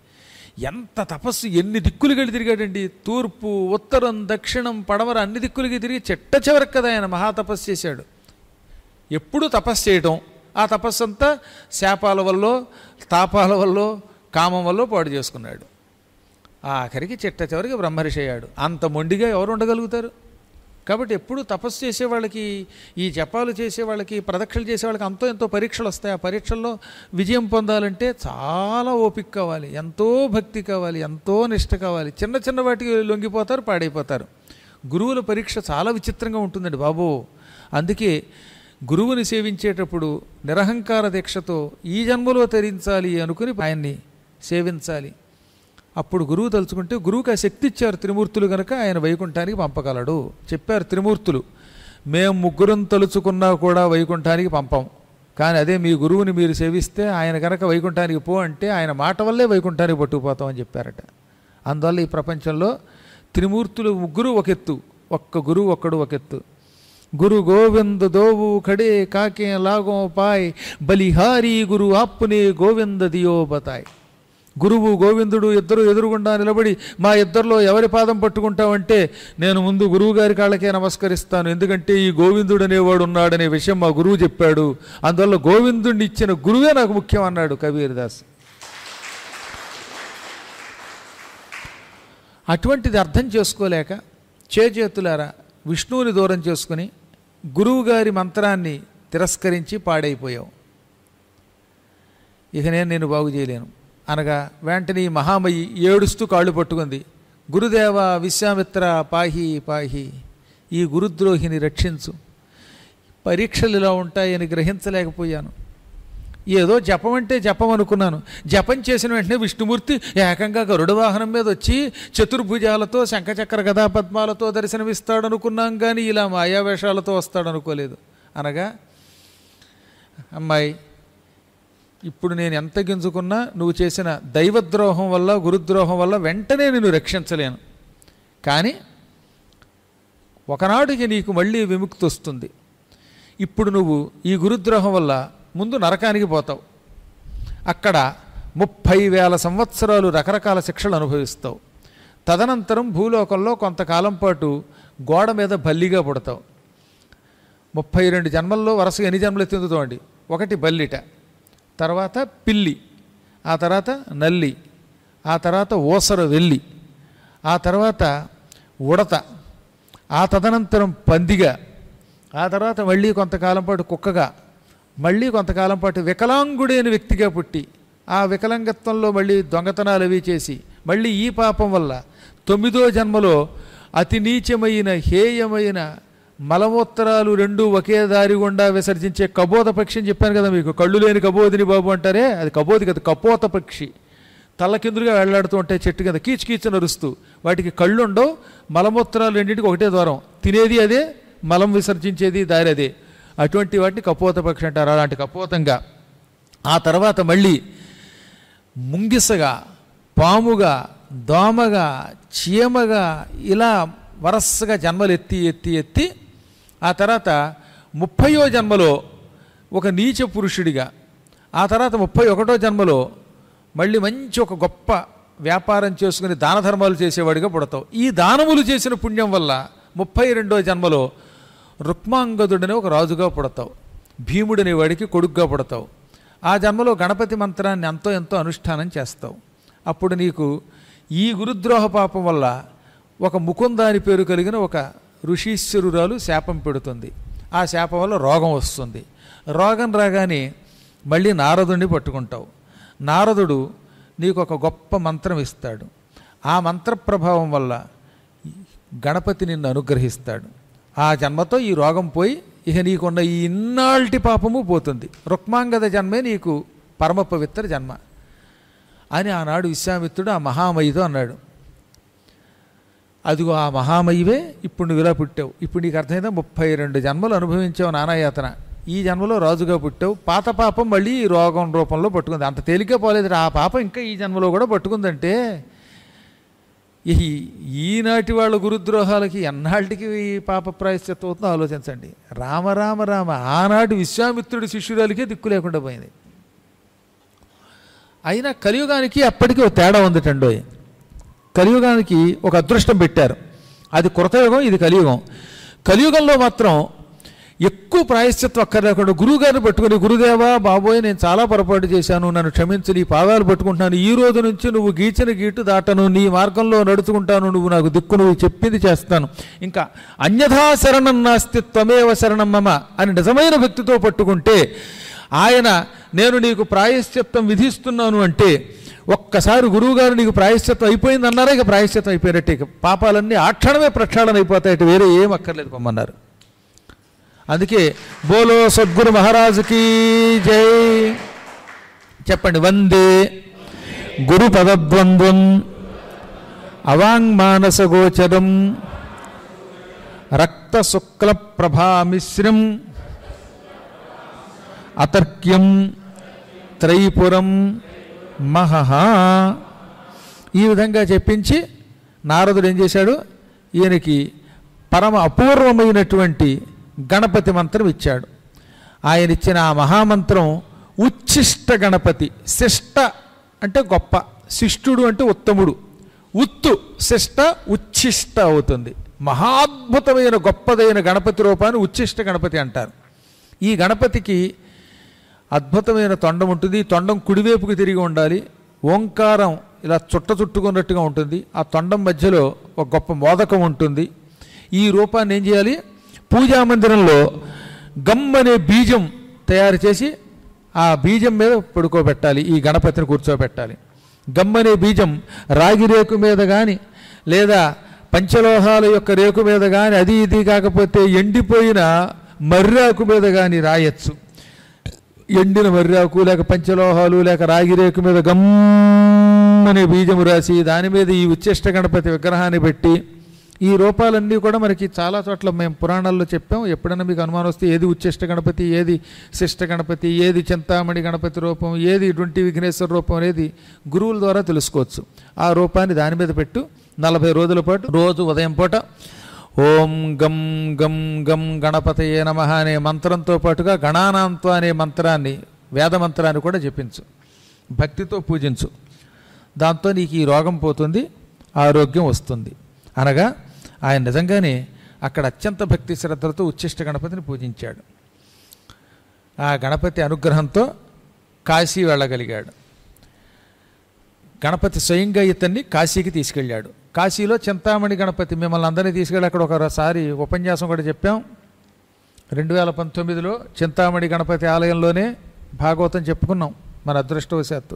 ఎంత తపస్సు ఎన్ని దిక్కులుగా తిరిగాడండి తూర్పు ఉత్తరం దక్షిణం పడమర అన్ని దిక్కులకి తిరిగి చిట్ట చివరికి కదా ఆయన మహాతపస్సు చేశాడు ఎప్పుడు తపస్సు చేయటం ఆ తపస్సు అంతా శాపాల వల్ల తాపాల వల్ల కామం వల్ల పాడు చేసుకున్నాడు ఆఖరికి చిట్ట చివరికి బ్రహ్మర్షి అయ్యాడు అంత మొండిగా ఎవరు ఉండగలుగుతారు కాబట్టి ఎప్పుడు తపస్సు చేసే వాళ్ళకి ఈ జపాలు చేసే వాళ్ళకి ప్రదక్షిణలు చేసే వాళ్ళకి అంతో ఎంతో పరీక్షలు వస్తాయి ఆ పరీక్షల్లో విజయం పొందాలంటే చాలా ఓపిక కావాలి ఎంతో భక్తి కావాలి ఎంతో నిష్ట కావాలి చిన్న చిన్న వాటికి లొంగిపోతారు పాడైపోతారు గురువుల పరీక్ష చాలా విచిత్రంగా ఉంటుందండి బాబు అందుకే గురువుని సేవించేటప్పుడు నిరహంకార దీక్షతో ఈ జన్మలో తరించాలి అనుకుని ఆయన్ని సేవించాలి అప్పుడు గురువు తలుచుకుంటే గురువుకి ఆ శక్తి ఇచ్చారు త్రిమూర్తులు కనుక ఆయన వైకుంఠానికి పంపగలడు చెప్పారు త్రిమూర్తులు మేము ముగ్గురం తలుచుకున్నా కూడా వైకుంఠానికి పంపం కానీ అదే మీ గురువుని మీరు సేవిస్తే ఆయన కనుక వైకుంఠానికి పో అంటే ఆయన మాట వల్లే వైకుంఠానికి పట్టుకుపోతామని చెప్పారట అందువల్ల ఈ ప్రపంచంలో త్రిమూర్తులు ముగ్గురు ఒక ఎత్తు ఒక్క గురువు ఒక్కడు ఒక ఎత్తు గురు గోవింద దోవు ఖడే కాకే లాగో పాయ్ బలిహారీ గురు ఆప్పునే గోవింద దియో బతాయ్ గురువు గోవిందుడు ఇద్దరు ఎదురుగుండా నిలబడి మా ఇద్దరిలో ఎవరి పాదం పట్టుకుంటామంటే నేను ముందు గురువు గారి కాళ్ళకే నమస్కరిస్తాను ఎందుకంటే ఈ గోవిందుడు అనేవాడు ఉన్నాడనే విషయం మా గురువు చెప్పాడు అందువల్ల గోవిందుడిని ఇచ్చిన గురువే నాకు ముఖ్యం అన్నాడు కబీర్దాస్ అటువంటిది అర్థం చేసుకోలేక చేజేతులారా విష్ణువుని దూరం చేసుకుని గురువుగారి మంత్రాన్ని తిరస్కరించి పాడైపోయావు ఇక నేను నేను బాగు చేయలేను అనగా వెంటనే ఈ మహామయి ఏడుస్తూ కాళ్ళు పట్టుకుంది గురుదేవ విశ్వామిత్ర పాహి పాహి ఈ గురుద్రోహిని రక్షించు పరీక్షలు ఇలా ఉంటాయని గ్రహించలేకపోయాను ఏదో జపం అంటే జపం అనుకున్నాను జపం చేసిన వెంటనే విష్ణుమూర్తి ఏకంగా గరుడ వాహనం మీద వచ్చి చతుర్భుజాలతో శంఖచక్ర గదా పద్మాలతో దర్శనమిస్తాడు అనుకున్నాం కానీ ఇలా మాయావేషాలతో వస్తాడు అనుకోలేదు అనగా అమ్మాయి ఇప్పుడు నేను ఎంత గింజుకున్నా నువ్వు చేసిన దైవద్రోహం వల్ల గురుద్రోహం వల్ల వెంటనే నేను రక్షించలేను కానీ ఒకనాటికి నీకు మళ్ళీ విముక్తి వస్తుంది ఇప్పుడు నువ్వు ఈ గురుద్రోహం వల్ల ముందు నరకానికి పోతావు అక్కడ ముప్పై వేల సంవత్సరాలు రకరకాల శిక్షలు అనుభవిస్తావు తదనంతరం భూలోకంలో కొంతకాలం పాటు గోడ మీద బల్లిగా పుడతావు ముప్పై రెండు జన్మల్లో వరుసగా ఎన్ని జన్మలు ఎత్తుతుందండి ఒకటి బల్లిట తర్వాత పిల్లి ఆ తర్వాత నల్లి ఆ తర్వాత ఓసర వెల్లి ఆ తర్వాత ఉడత ఆ తదనంతరం పందిగా ఆ తర్వాత మళ్ళీ కొంతకాలం పాటు కుక్కగా మళ్ళీ కొంతకాలం పాటు వికలాంగుడైన వ్యక్తిగా పుట్టి ఆ వికలాంగత్వంలో మళ్ళీ దొంగతనాలు అవి చేసి మళ్ళీ ఈ పాపం వల్ల తొమ్మిదో జన్మలో అతి నీచమైన హేయమైన మలమూత్రాలు రెండు ఒకే దారి గుండా విసర్జించే కబోత పక్షి అని చెప్పాను కదా మీకు కళ్ళు లేని కబోదిని బాబు అంటారే అది కబోది కదా కపోత పక్షి తల్లకిందులుగా వెళ్లాడుతూ ఉంటాయి చెట్టు కింద కీచు కీచు నరుస్తూ వాటికి కళ్ళు ఉండవు మలమూత్రాలు రెండింటికి ఒకటే ద్వారం తినేది అదే మలం విసర్జించేది దారి అదే అటువంటి వాటిని కపోత పక్షి అంటారు అలాంటి కపోతంగా ఆ తర్వాత మళ్ళీ ముంగిసగా పాముగా దోమగా చీమగా ఇలా వరసగా జన్మలు ఎత్తి ఎత్తి ఎత్తి ఆ తర్వాత ముప్పయో జన్మలో ఒక నీచ పురుషుడిగా ఆ తర్వాత ముప్పై ఒకటో జన్మలో మళ్ళీ మంచి ఒక గొప్ప వ్యాపారం చేసుకుని దాన ధర్మాలు చేసేవాడిగా పుడతావు ఈ దానములు చేసిన పుణ్యం వల్ల ముప్పై రెండో జన్మలో రుక్మాంగదుడని ఒక రాజుగా పుడతావు భీముడనే వాడికి కొడుగ్గా పుడతావు ఆ జన్మలో గణపతి మంత్రాన్ని ఎంతో ఎంతో అనుష్ఠానం చేస్తావు అప్పుడు నీకు ఈ గురుద్రోహ పాపం వల్ల ఒక ముకుందాని పేరు కలిగిన ఒక ఋషీశ్వరురాలు శాపం పెడుతుంది ఆ శాపం వల్ల రోగం వస్తుంది రోగం రాగానే మళ్ళీ నారదుడిని పట్టుకుంటావు నారదుడు నీకు ఒక గొప్ప మంత్రం ఇస్తాడు ఆ మంత్ర ప్రభావం వల్ల గణపతి నిన్ను అనుగ్రహిస్తాడు ఆ జన్మతో ఈ రోగం పోయి ఇక నీకున్న ఈ ఇన్నాల్టి పాపము పోతుంది రుక్మాంగద జన్మే నీకు పరమ పవిత్ర జన్మ అని ఆనాడు విశ్వామిత్రుడు ఆ మహామయితో అన్నాడు అదిగో ఆ మహామయివే ఇప్పుడు నువ్వు ఇలా పుట్టావు ఇప్పుడు నీకు అర్థమైందా ముప్పై రెండు జన్మలు అనుభవించావు నానాయాతన ఈ జన్మలో రాజుగా పుట్టావు పాత పాపం మళ్ళీ ఈ రోగం రూపంలో పట్టుకుంది అంత తేలికే పోలేదు ఆ పాపం ఇంకా ఈ జన్మలో కూడా పట్టుకుందంటే ఈ ఈనాటి వాళ్ళ గురుద్రోహాలకి ఎన్నాళ్ళకి ఈ పాప ప్రాయశ్చిత్తం అవుతుందో ఆలోచించండి రామ రామ రామ ఆనాటి విశ్వామిత్రుడి శిష్యురాలకే దిక్కు లేకుండా పోయింది అయినా కలియుగానికి అప్పటికి ఒక తేడా ఉందిటండోయ్ కలియుగానికి ఒక అదృష్టం పెట్టారు అది కృతయుగం ఇది కలియుగం కలియుగంలో మాత్రం ఎక్కువ ప్రాయశ్చిత్వం అక్కర్లేకుండా గురువుగారిని పట్టుకుని గురుదేవా బాబోయ్ నేను చాలా పొరపాటు చేశాను నన్ను క్షమించు నీ పాదాలు పట్టుకుంటున్నాను ఈ రోజు నుంచి నువ్వు గీచిన గీటు దాటను నీ మార్గంలో నడుచుకుంటాను నువ్వు నాకు దిక్కు నువ్వు చెప్పింది చేస్తాను ఇంకా అన్యథా శరణం నాస్తి త్వమేవ శరణం మమ అని నిజమైన వ్యక్తితో పట్టుకుంటే ఆయన నేను నీకు ప్రాయశ్చిత్తం విధిస్తున్నాను అంటే ఒక్కసారి గురువుగారు నీకు ప్రాయశ్చిత్తం అయిపోయింది అన్నారా ఇక ప్రాయశ్చిత్తం అయిపోయినట్టే ఇక పాపాలన్నీ ఆ క్షణమే ప్రక్షాళన అయిపోతాయి వేరే ఏం అక్కర్లేదు పొమ్మన్నారు అందుకే బోలో సద్గురు మహారాజుకి జై చెప్పండి వందే గురు పదద్వంద్వం అవాంగ్మానస గోచరం రక్త శుక్ల ప్రభామిశ్రం అతర్క్యం త్రైపురం మహహ ఈ విధంగా చెప్పించి నారదుడు ఏం చేశాడు ఈయనకి పరమ అపూర్వమైనటువంటి గణపతి మంత్రం ఇచ్చాడు ఆయన ఇచ్చిన ఆ మహామంత్రం ఉచ్ఛిష్ట గణపతి శిష్ట అంటే గొప్ప శిష్టుడు అంటే ఉత్తముడు ఉత్తు శిష్ట ఉచ్ఛిష్ట అవుతుంది మహాద్భుతమైన గొప్పదైన గణపతి రూపాన్ని ఉచ్ఛిష్ట గణపతి అంటారు ఈ గణపతికి అద్భుతమైన తొండం ఉంటుంది ఈ తొండం కుడివైపుకి తిరిగి ఉండాలి ఓంకారం ఇలా చుట్ట చుట్టుకున్నట్టుగా ఉంటుంది ఆ తొండం మధ్యలో ఒక గొప్ప మోదకం ఉంటుంది ఈ రూపాన్ని ఏం చేయాలి పూజా మందిరంలో గమ్ అనే బీజం తయారు చేసి ఆ బీజం మీద పడుకోబెట్టాలి ఈ గణపతిని కూర్చోబెట్టాలి గమ్ అనే బీజం రాగి రేకు మీద కానీ లేదా పంచలోహాల యొక్క రేకు మీద కానీ అది ఇది కాకపోతే ఎండిపోయిన మర్రాకు మీద కానీ రాయొచ్చు ఎండిన మర్రాకు లేక పంచలోహాలు లేక రాగి రేకు మీద గమ్ అనే బీజము రాసి దాని మీద ఈ ఉచ్ఛిష్ట గణపతి విగ్రహాన్ని పెట్టి ఈ రూపాలన్నీ కూడా మనకి చాలా చోట్ల మేము పురాణాల్లో చెప్పాం ఎప్పుడైనా మీకు అనుమానం వస్తే ఏది ఉచ్ఛిష్ట గణపతి ఏది శిష్ట గణపతి ఏది చింతామణి గణపతి రూపం ఏది ఇటువంటి విఘ్నేశ్వర రూపం అనేది గురువుల ద్వారా తెలుసుకోవచ్చు ఆ రూపాన్ని దాని మీద పెట్టు నలభై రోజుల పాటు రోజు ఉదయం పూట ఓం గం గం గం గణపతయే నమ అనే మంత్రంతో పాటుగా గణానాంత్వ అనే మంత్రాన్ని వేద మంత్రాన్ని కూడా జపించు భక్తితో పూజించు దాంతో నీకు ఈ రోగం పోతుంది ఆరోగ్యం వస్తుంది అనగా ఆయన నిజంగానే అక్కడ అత్యంత భక్తి శ్రద్ధలతో ఉచ్ఛిష్ట గణపతిని పూజించాడు ఆ గణపతి అనుగ్రహంతో కాశీ వెళ్ళగలిగాడు గణపతి స్వయంగా ఇతన్ని కాశీకి తీసుకెళ్ళాడు కాశీలో చింతామణి గణపతి మిమ్మల్ని అందరినీ తీసుకెళ్ళి అక్కడ ఒకసారి ఉపన్యాసం కూడా చెప్పాం రెండు వేల పంతొమ్మిదిలో చింతామణి గణపతి ఆలయంలోనే భాగవతం చెప్పుకున్నాం మన అదృష్టవశాత్తు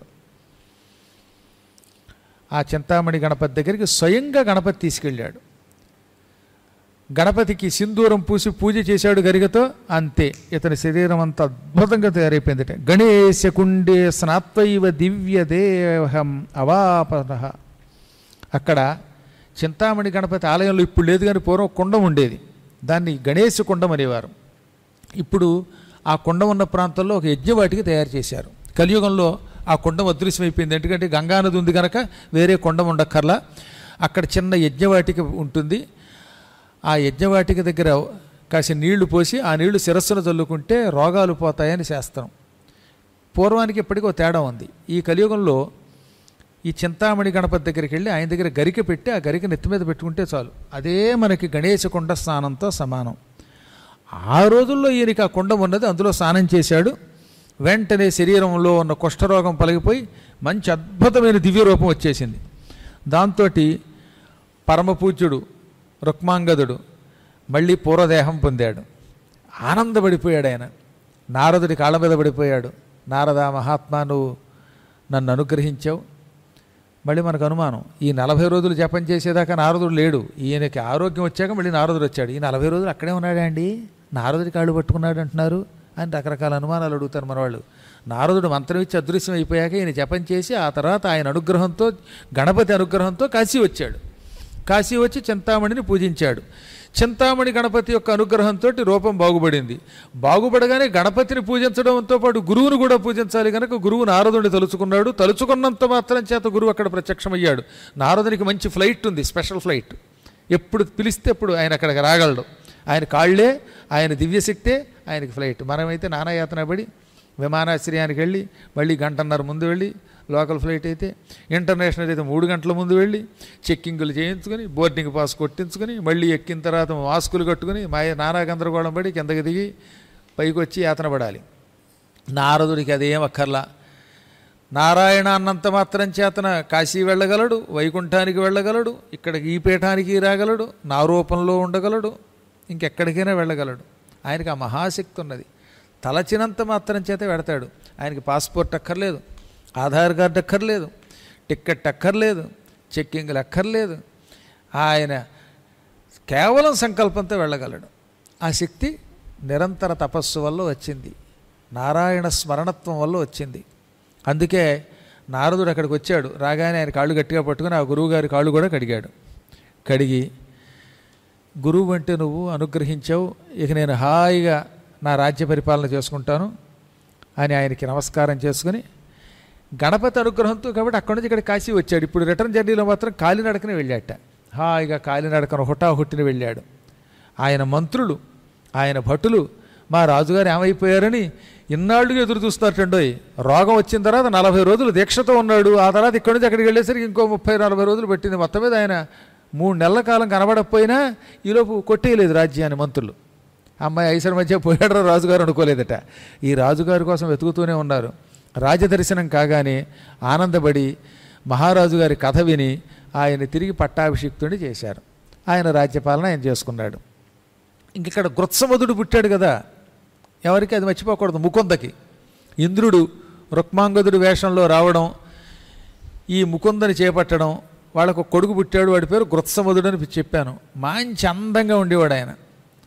ఆ చింతామణి గణపతి దగ్గరికి స్వయంగా గణపతి తీసుకెళ్ళాడు గణపతికి సింధూరం పూసి పూజ చేశాడు గరిగతో అంతే ఇతని శరీరం అంత అద్భుతంగా తయారైపోయిందట గణేశ కుండే స్నాత్వైవ దివ్య దేహం అవాపన అక్కడ చింతామణి గణపతి ఆలయంలో ఇప్పుడు లేదు కానీ పూర్వం కుండం ఉండేది దాన్ని గణేశ కుండం అనేవారు ఇప్పుడు ఆ కుండం ఉన్న ప్రాంతంలో ఒక యజ్ఞవాటికి తయారు చేశారు కలియుగంలో ఆ కుండం అదృశ్యమైపోయింది ఎందుకంటే గంగానది ఉంది కనుక వేరే కుండం ఉండక్కర్లా అక్కడ చిన్న యజ్ఞవాటిక ఉంటుంది ఆ యజ్ఞవాటిక దగ్గర కాసి నీళ్లు పోసి ఆ నీళ్లు శిరస్సును చల్లుకుంటే రోగాలు పోతాయని శాస్త్రం పూర్వానికి ఇప్పటికీ ఒక తేడా ఉంది ఈ కలియుగంలో ఈ చింతామణి గణపతి దగ్గరికి వెళ్ళి ఆయన దగ్గర గరిక పెట్టి ఆ గరిక నెత్తి మీద పెట్టుకుంటే చాలు అదే మనకి గణేశ కుండ స్నానంతో సమానం ఆ రోజుల్లో ఈయనకి ఆ కుండం ఉన్నది అందులో స్నానం చేశాడు వెంటనే శరీరంలో ఉన్న కుష్ఠరోగం పలిగిపోయి మంచి అద్భుతమైన దివ్య రూపం వచ్చేసింది దాంతో పరమపూజ్యుడు రుక్మాంగదుడు మళ్ళీ పూర్వదేహం పొందాడు ఆనందపడిపోయాడు ఆయన నారదుడి కాళ్ళ మీద పడిపోయాడు నారద మహాత్మా నువ్వు నన్ను అనుగ్రహించావు మళ్ళీ మనకు అనుమానం ఈ నలభై రోజులు జపం చేసేదాకా నారదుడు లేడు ఈయనకి ఆరోగ్యం వచ్చాక మళ్ళీ నారదుడు వచ్చాడు ఈ నలభై రోజులు అక్కడే ఉన్నాడా అండి నారదుడి కాళ్ళు పట్టుకున్నాడు అంటున్నారు అని రకరకాల అనుమానాలు అడుగుతారు మనవాళ్ళు నారదుడు మంత్రం ఇచ్చి అదృశ్యం అయిపోయాక ఈయన జపం చేసి ఆ తర్వాత ఆయన అనుగ్రహంతో గణపతి అనుగ్రహంతో కాశీ వచ్చాడు కాశీ వచ్చి చింతామణిని పూజించాడు చింతామణి గణపతి యొక్క అనుగ్రహంతో రూపం బాగుపడింది బాగుపడగానే గణపతిని పూజించడంతో పాటు గురువును కూడా పూజించాలి కనుక గురువు నారదుని తలుచుకున్నాడు తలుచుకున్నంత మాత్రం చేత గురువు అక్కడ ప్రత్యక్షమయ్యాడు నారదునికి మంచి ఫ్లైట్ ఉంది స్పెషల్ ఫ్లైట్ ఎప్పుడు పిలిస్తే ఎప్పుడు ఆయన అక్కడికి రాగలడు ఆయన కాళ్ళే ఆయన దివ్యశక్తే ఆయనకి ఫ్లైట్ మనమైతే నానాయాతన పడి విమానాశ్రయానికి వెళ్ళి మళ్ళీ గంటన్నర ముందు వెళ్ళి లోకల్ ఫ్లైట్ అయితే ఇంటర్నేషనల్ అయితే మూడు గంటల ముందు వెళ్ళి చెక్కింగులు చేయించుకొని బోర్డింగ్ పాస్ కొట్టించుకొని మళ్ళీ ఎక్కిన తర్వాత మాస్కులు కట్టుకుని మా నానా గందరగోళం పడి కిందకి దిగి పైకి వచ్చి యాతన పడాలి నారదుడికి అదేం అక్కర్లా నారాయణ అన్నంత మాత్రం చేతన కాశీ వెళ్ళగలడు వైకుంఠానికి వెళ్ళగలడు ఇక్కడికి ఈ పీఠానికి రాగలడు నా రూపంలో ఉండగలడు ఇంకెక్కడికైనా వెళ్ళగలడు ఆయనకి ఆ మహాశక్తి ఉన్నది తలచినంత మాత్రం చేత వెడతాడు ఆయనకి పాస్పోర్ట్ అక్కర్లేదు ఆధార్ కార్డు అక్కర్లేదు టిక్కెట్ అక్కర్లేదు చెక్కింగ్లు అక్కర్లేదు ఆయన కేవలం సంకల్పంతో వెళ్ళగలడు ఆ శక్తి నిరంతర తపస్సు వల్ల వచ్చింది నారాయణ స్మరణత్వం వల్ల వచ్చింది అందుకే నారదుడు అక్కడికి వచ్చాడు రాగానే ఆయన కాళ్ళు గట్టిగా పట్టుకుని ఆ గురువుగారి కాళ్ళు కూడా కడిగాడు కడిగి గురువు అంటే నువ్వు అనుగ్రహించావు ఇక నేను హాయిగా నా రాజ్య పరిపాలన చేసుకుంటాను అని ఆయనకి నమస్కారం చేసుకుని గణపతి అనుగ్రహంతో కాబట్టి అక్కడి నుంచి ఇక్కడ కాశీ వచ్చాడు ఇప్పుడు రిటర్న్ జర్నీలో మాత్రం కాలినడకనే వెళ్ళాట హాయిగా కాలినడకన హుటాహుట్టిన వెళ్ళాడు ఆయన మంత్రులు ఆయన భటులు మా రాజుగారు ఏమైపోయారని ఇన్నాళ్ళుగా ఎదురు చూస్తున్నారటండోయ్ రోగం వచ్చిన తర్వాత నలభై రోజులు దీక్షతో ఉన్నాడు ఆ తర్వాత ఇక్కడి నుంచి అక్కడికి వెళ్ళేసరికి ఇంకో ముప్పై నలభై రోజులు పెట్టింది మొత్తం మీద ఆయన మూడు నెలల కాలం కనబడకపోయినా ఈలోపు కొట్టేయలేదు రాజ్యాన్ని మంత్రులు అమ్మాయి ఐసర మధ్య పోయాడరా రాజుగారు అనుకోలేదట ఈ రాజుగారి కోసం వెతుకుతూనే ఉన్నారు రాజదర్శనం కాగానే ఆనందపడి మహారాజు గారి కథ విని ఆయన తిరిగి పట్టాభిషిక్తుడిని చేశారు ఆయన రాజ్యపాలన ఆయన చేసుకున్నాడు ఇంక ఇక్కడ గృత్సమధుడు పుట్టాడు కదా ఎవరికి అది మర్చిపోకూడదు ముకుందకి ఇంద్రుడు రుక్మాంగదుడు వేషంలో రావడం ఈ ముకుందని చేపట్టడం వాళ్ళకు ఒక కొడుకు పుట్టాడు వాడి పేరు గృత్సమధుడు అని చెప్పాను మంచి అందంగా ఉండేవాడు ఆయన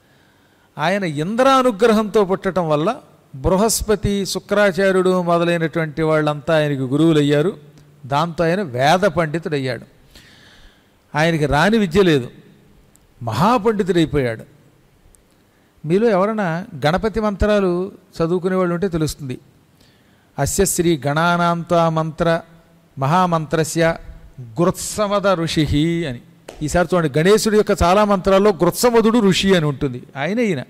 ఆయన ఇంద్రానుగ్రహంతో పుట్టడం వల్ల బృహస్పతి శుక్రాచార్యుడు మొదలైనటువంటి వాళ్ళంతా ఆయనకి గురువులయ్యారు దాంతో ఆయన వేద పండితుడయ్యాడు ఆయనకి రాని విద్య లేదు మహాపండితుడైపోయాడు మీలో ఎవరైనా గణపతి మంత్రాలు చదువుకునే వాళ్ళు ఉంటే తెలుస్తుంది అస్య శ్రీ గణానాంత మంత్ర మహామంత్రస్య గృత్సమద ఋషి అని ఈసారి చూడండి గణేశుడి యొక్క చాలా మంత్రాల్లో గృత్సమధుడు ఋషి అని ఉంటుంది ఆయన ఈయన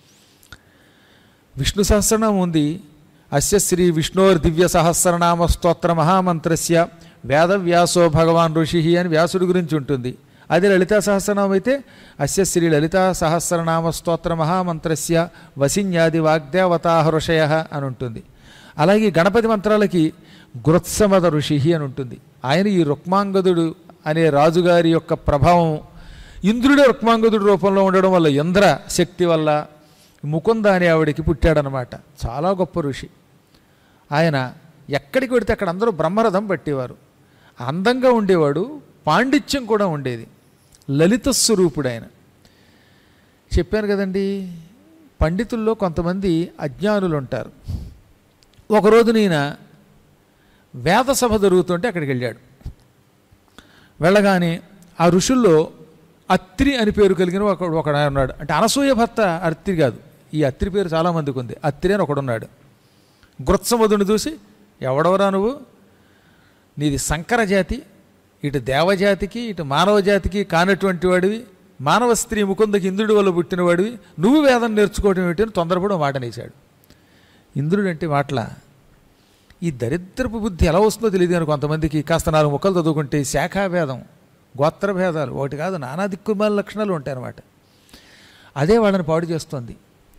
విష్ణు సహస్రనామం ఉంది అస్య శ్రీ విష్ణోర్ దివ్య సహస్రనామ స్తోత్ర మహామంత్రస్య వేదవ్యాసో భగవాన్ ఋషి అని వ్యాసుడి గురించి ఉంటుంది అదే లలితా సహస్రనామం అయితే అస్య శ్రీ లలితా సహస్రనామ స్తోత్ర మహామంత్రస్య వసిన్యాది వాగ్దేవతా ఋషయ అని ఉంటుంది అలాగే ఈ గణపతి మంత్రాలకి గృత్సమద ఋషి అని ఉంటుంది ఆయన ఈ రుక్మాంగదుడు అనే రాజుగారి యొక్క ప్రభావం ఇంద్రుడే రుక్మాంగదుడు రూపంలో ఉండడం వల్ల ఇంద్ర శక్తి వల్ల ముకుంద అనే ఆవిడికి పుట్టాడనమాట చాలా గొప్ప ఋషి ఆయన ఎక్కడికి వెడితే అక్కడ అందరూ బ్రహ్మరథం పట్టేవారు అందంగా ఉండేవాడు పాండిత్యం కూడా ఉండేది లలిత స్వరూపుడు ఆయన చెప్పాను కదండి పండితుల్లో కొంతమంది అజ్ఞానులు ఉంటారు ఒకరోజు నేను వేద సభ జరుగుతుంటే అక్కడికి వెళ్ళాడు వెళ్ళగానే ఆ ఋషుల్లో అత్రి అని పేరు కలిగిన ఒక ఒక ఆయన ఉన్నాడు అంటే అనసూయ భర్త అత్రి కాదు ఈ అత్రి పేరు చాలామందికి ఉంది అత్రి అని ఒకడున్నాడు గృత్సమధుని చూసి ఎవడవరా నువ్వు నీది సంకర జాతి ఇటు దేవజాతికి ఇటు మానవ జాతికి కానటువంటి వాడివి మానవ స్త్రీ ముకుందకి ఇంద్రుడి వల్ల పుట్టినవాడివి నువ్వు వేదం నేర్చుకోవడం ఏమిటి అని తొందరపడి ఓ మాట నేసాడు ఇంద్రుడు అంటే మాటల ఈ దరిద్రపు బుద్ధి ఎలా వస్తుందో తెలియదు అని కొంతమందికి కాస్త నాలుగు ముక్కలు చదువుకుంటే శాఖాభేదం గోత్రభేదాలు ఒకటి కాదు నానా దిక్కుమాల లక్షణాలు ఉంటాయన్నమాట అదే వాళ్ళని పాడు చేస్తుంది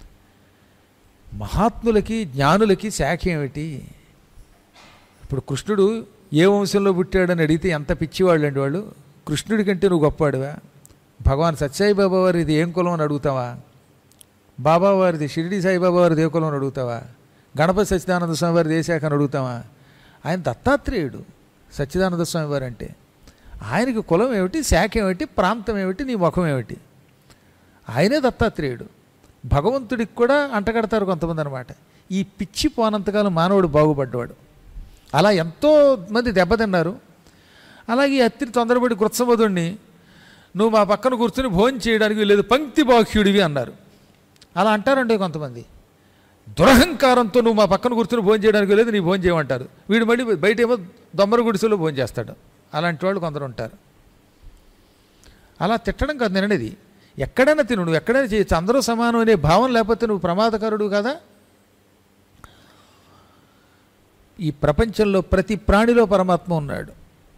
మహాత్ములకి జ్ఞానులకి శాఖ ఏమిటి ఇప్పుడు కృష్ణుడు ఏ వంశంలో పుట్టాడని అడిగితే ఎంత పిచ్చివాళ్ళు అండి వాళ్ళు కృష్ణుడి కంటే నువ్వు గొప్పవాడివా భగవాన్ సత్యాయి బాబా వారిది ఏం కులం అని అడుగుతావా బాబా వారిది షిరిడి సాయిబాబా వారిది ఏ కులం అని అడుగుతావా గణపతి సచ్చిదానంద స్వామి వారిది ఏ శాఖ అని అడుగుతావా ఆయన దత్తాత్రేయుడు సచ్చిదానంద స్వామి వారు అంటే ఆయనకి కులం ఏమిటి శాఖ ఏమిటి ప్రాంతం ఏమిటి నీ ముఖం ఏమిటి ఆయనే దత్తాత్రేయుడు భగవంతుడికి కూడా అంటగడతారు కొంతమంది అనమాట ఈ పిచ్చి పోనంతకాలం మానవుడు బాగుపడ్డవాడు అలా ఎంతో మంది దెబ్బతిన్నారు అలాగే ఈ అత్తిని తొందరపడి కృత్సమధుడిని నువ్వు మా పక్కన కూర్చుని భోజనం చేయడానికి లేదు పంక్తి బాక్యుడివి అన్నారు అలా అంటారండి కొంతమంది దురహంకారంతో నువ్వు మా పక్కన కూర్చుని భోజనం చేయడానికి లేదు నీ భోజనం చేయమంటారు వీడు మళ్ళీ బయట ఏమో దొమ్మర గుడిసెలో భోజనం చేస్తాడు అలాంటి వాళ్ళు కొందరు ఉంటారు అలా తిట్టడం కాదు నేను అనేది ఎక్కడైనా తిను నువ్వు ఎక్కడైనా చేయొచ్చు అందరూ సమానం అనే భావం లేకపోతే నువ్వు ప్రమాదకరుడు కదా ఈ ప్రపంచంలో ప్రతి ప్రాణిలో పరమాత్మ ఉన్నాడు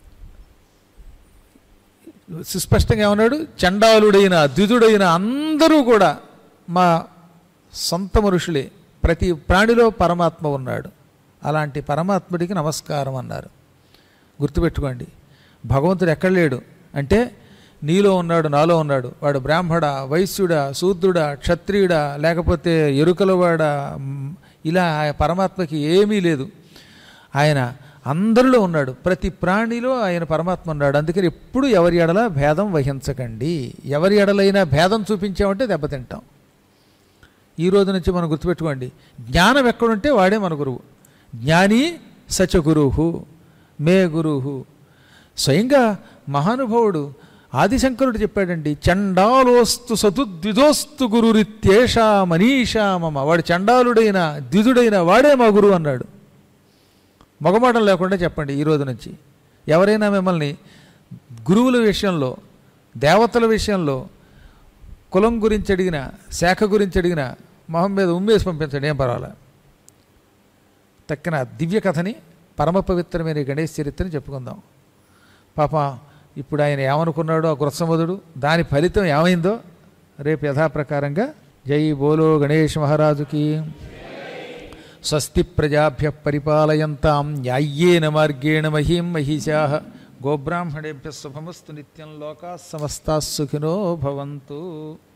సుస్పష్టంగా ఏమన్నాడు చండాలుడైన ద్విజుడైన అందరూ కూడా మా సొంత మనుషులే ప్రతి ప్రాణిలో పరమాత్మ ఉన్నాడు అలాంటి పరమాత్ముడికి నమస్కారం అన్నారు గుర్తుపెట్టుకోండి భగవంతుడు ఎక్కడ లేడు అంటే నీలో ఉన్నాడు నాలో ఉన్నాడు వాడు బ్రాహ్మడ వైశ్యుడా శూద్రుడా క్షత్రియుడా లేకపోతే ఎరుకలవాడా మ్, ఇలా ఆ పరమాత్మకి ఏమీ లేదు ఆయన అందరిలో ఉన్నాడు ప్రతి ప్రాణిలో ఆయన పరమాత్మ ఉన్నాడు అందుకని ఎప్పుడు ఎవరి ఎడల భేదం వహించకండి ఎవరి ఎడలైనా భేదం చూపించామంటే దెబ్బతింటాం ఈ రోజు నుంచి మనం గుర్తుపెట్టుకోండి జ్ఞానం ఎక్కడుంటే వాడే మన గురువు జ్ఞాని సచ గురువు మే గురువు స్వయంగా మహానుభావుడు ఆదిశంకరుడు చెప్పాడండి చండాలోస్తు సతు ద్విజోస్తు గురురిత్యేషా మనీషా మమ వాడు చండాలుడైన ద్విజుడైన వాడే మా గురువు అన్నాడు మొగమాటం లేకుండా చెప్పండి ఈ రోజు నుంచి ఎవరైనా మిమ్మల్ని గురువుల విషయంలో దేవతల విషయంలో కులం గురించి అడిగిన శాఖ గురించి అడిగిన మొహం మీద ఉమ్మేసి పంపించండి ఏం పర్వాలే తక్కిన దివ్య కథని పరమ పవిత్రమైన ఈ గణేష్ చరిత్రని చెప్పుకుందాం పాప ఇప్పుడు ఆయన ఏమనుకున్నాడో ఆ కృత్సముదుడు దాని ఫలితం ఏమైందో రేపు యథాప్రకారంగా జై బోలో గణేష్ మహారాజుకి స్వస్తి ప్రజాభ్య పరిపాలయంతాం న్యాయ్యేన మార్గేణ మహీం మహిషా గోబ్రాహ్మణేభ్య శుభమస్తు నిత్యం లోకా సమస్తా సుఖినో భవంతు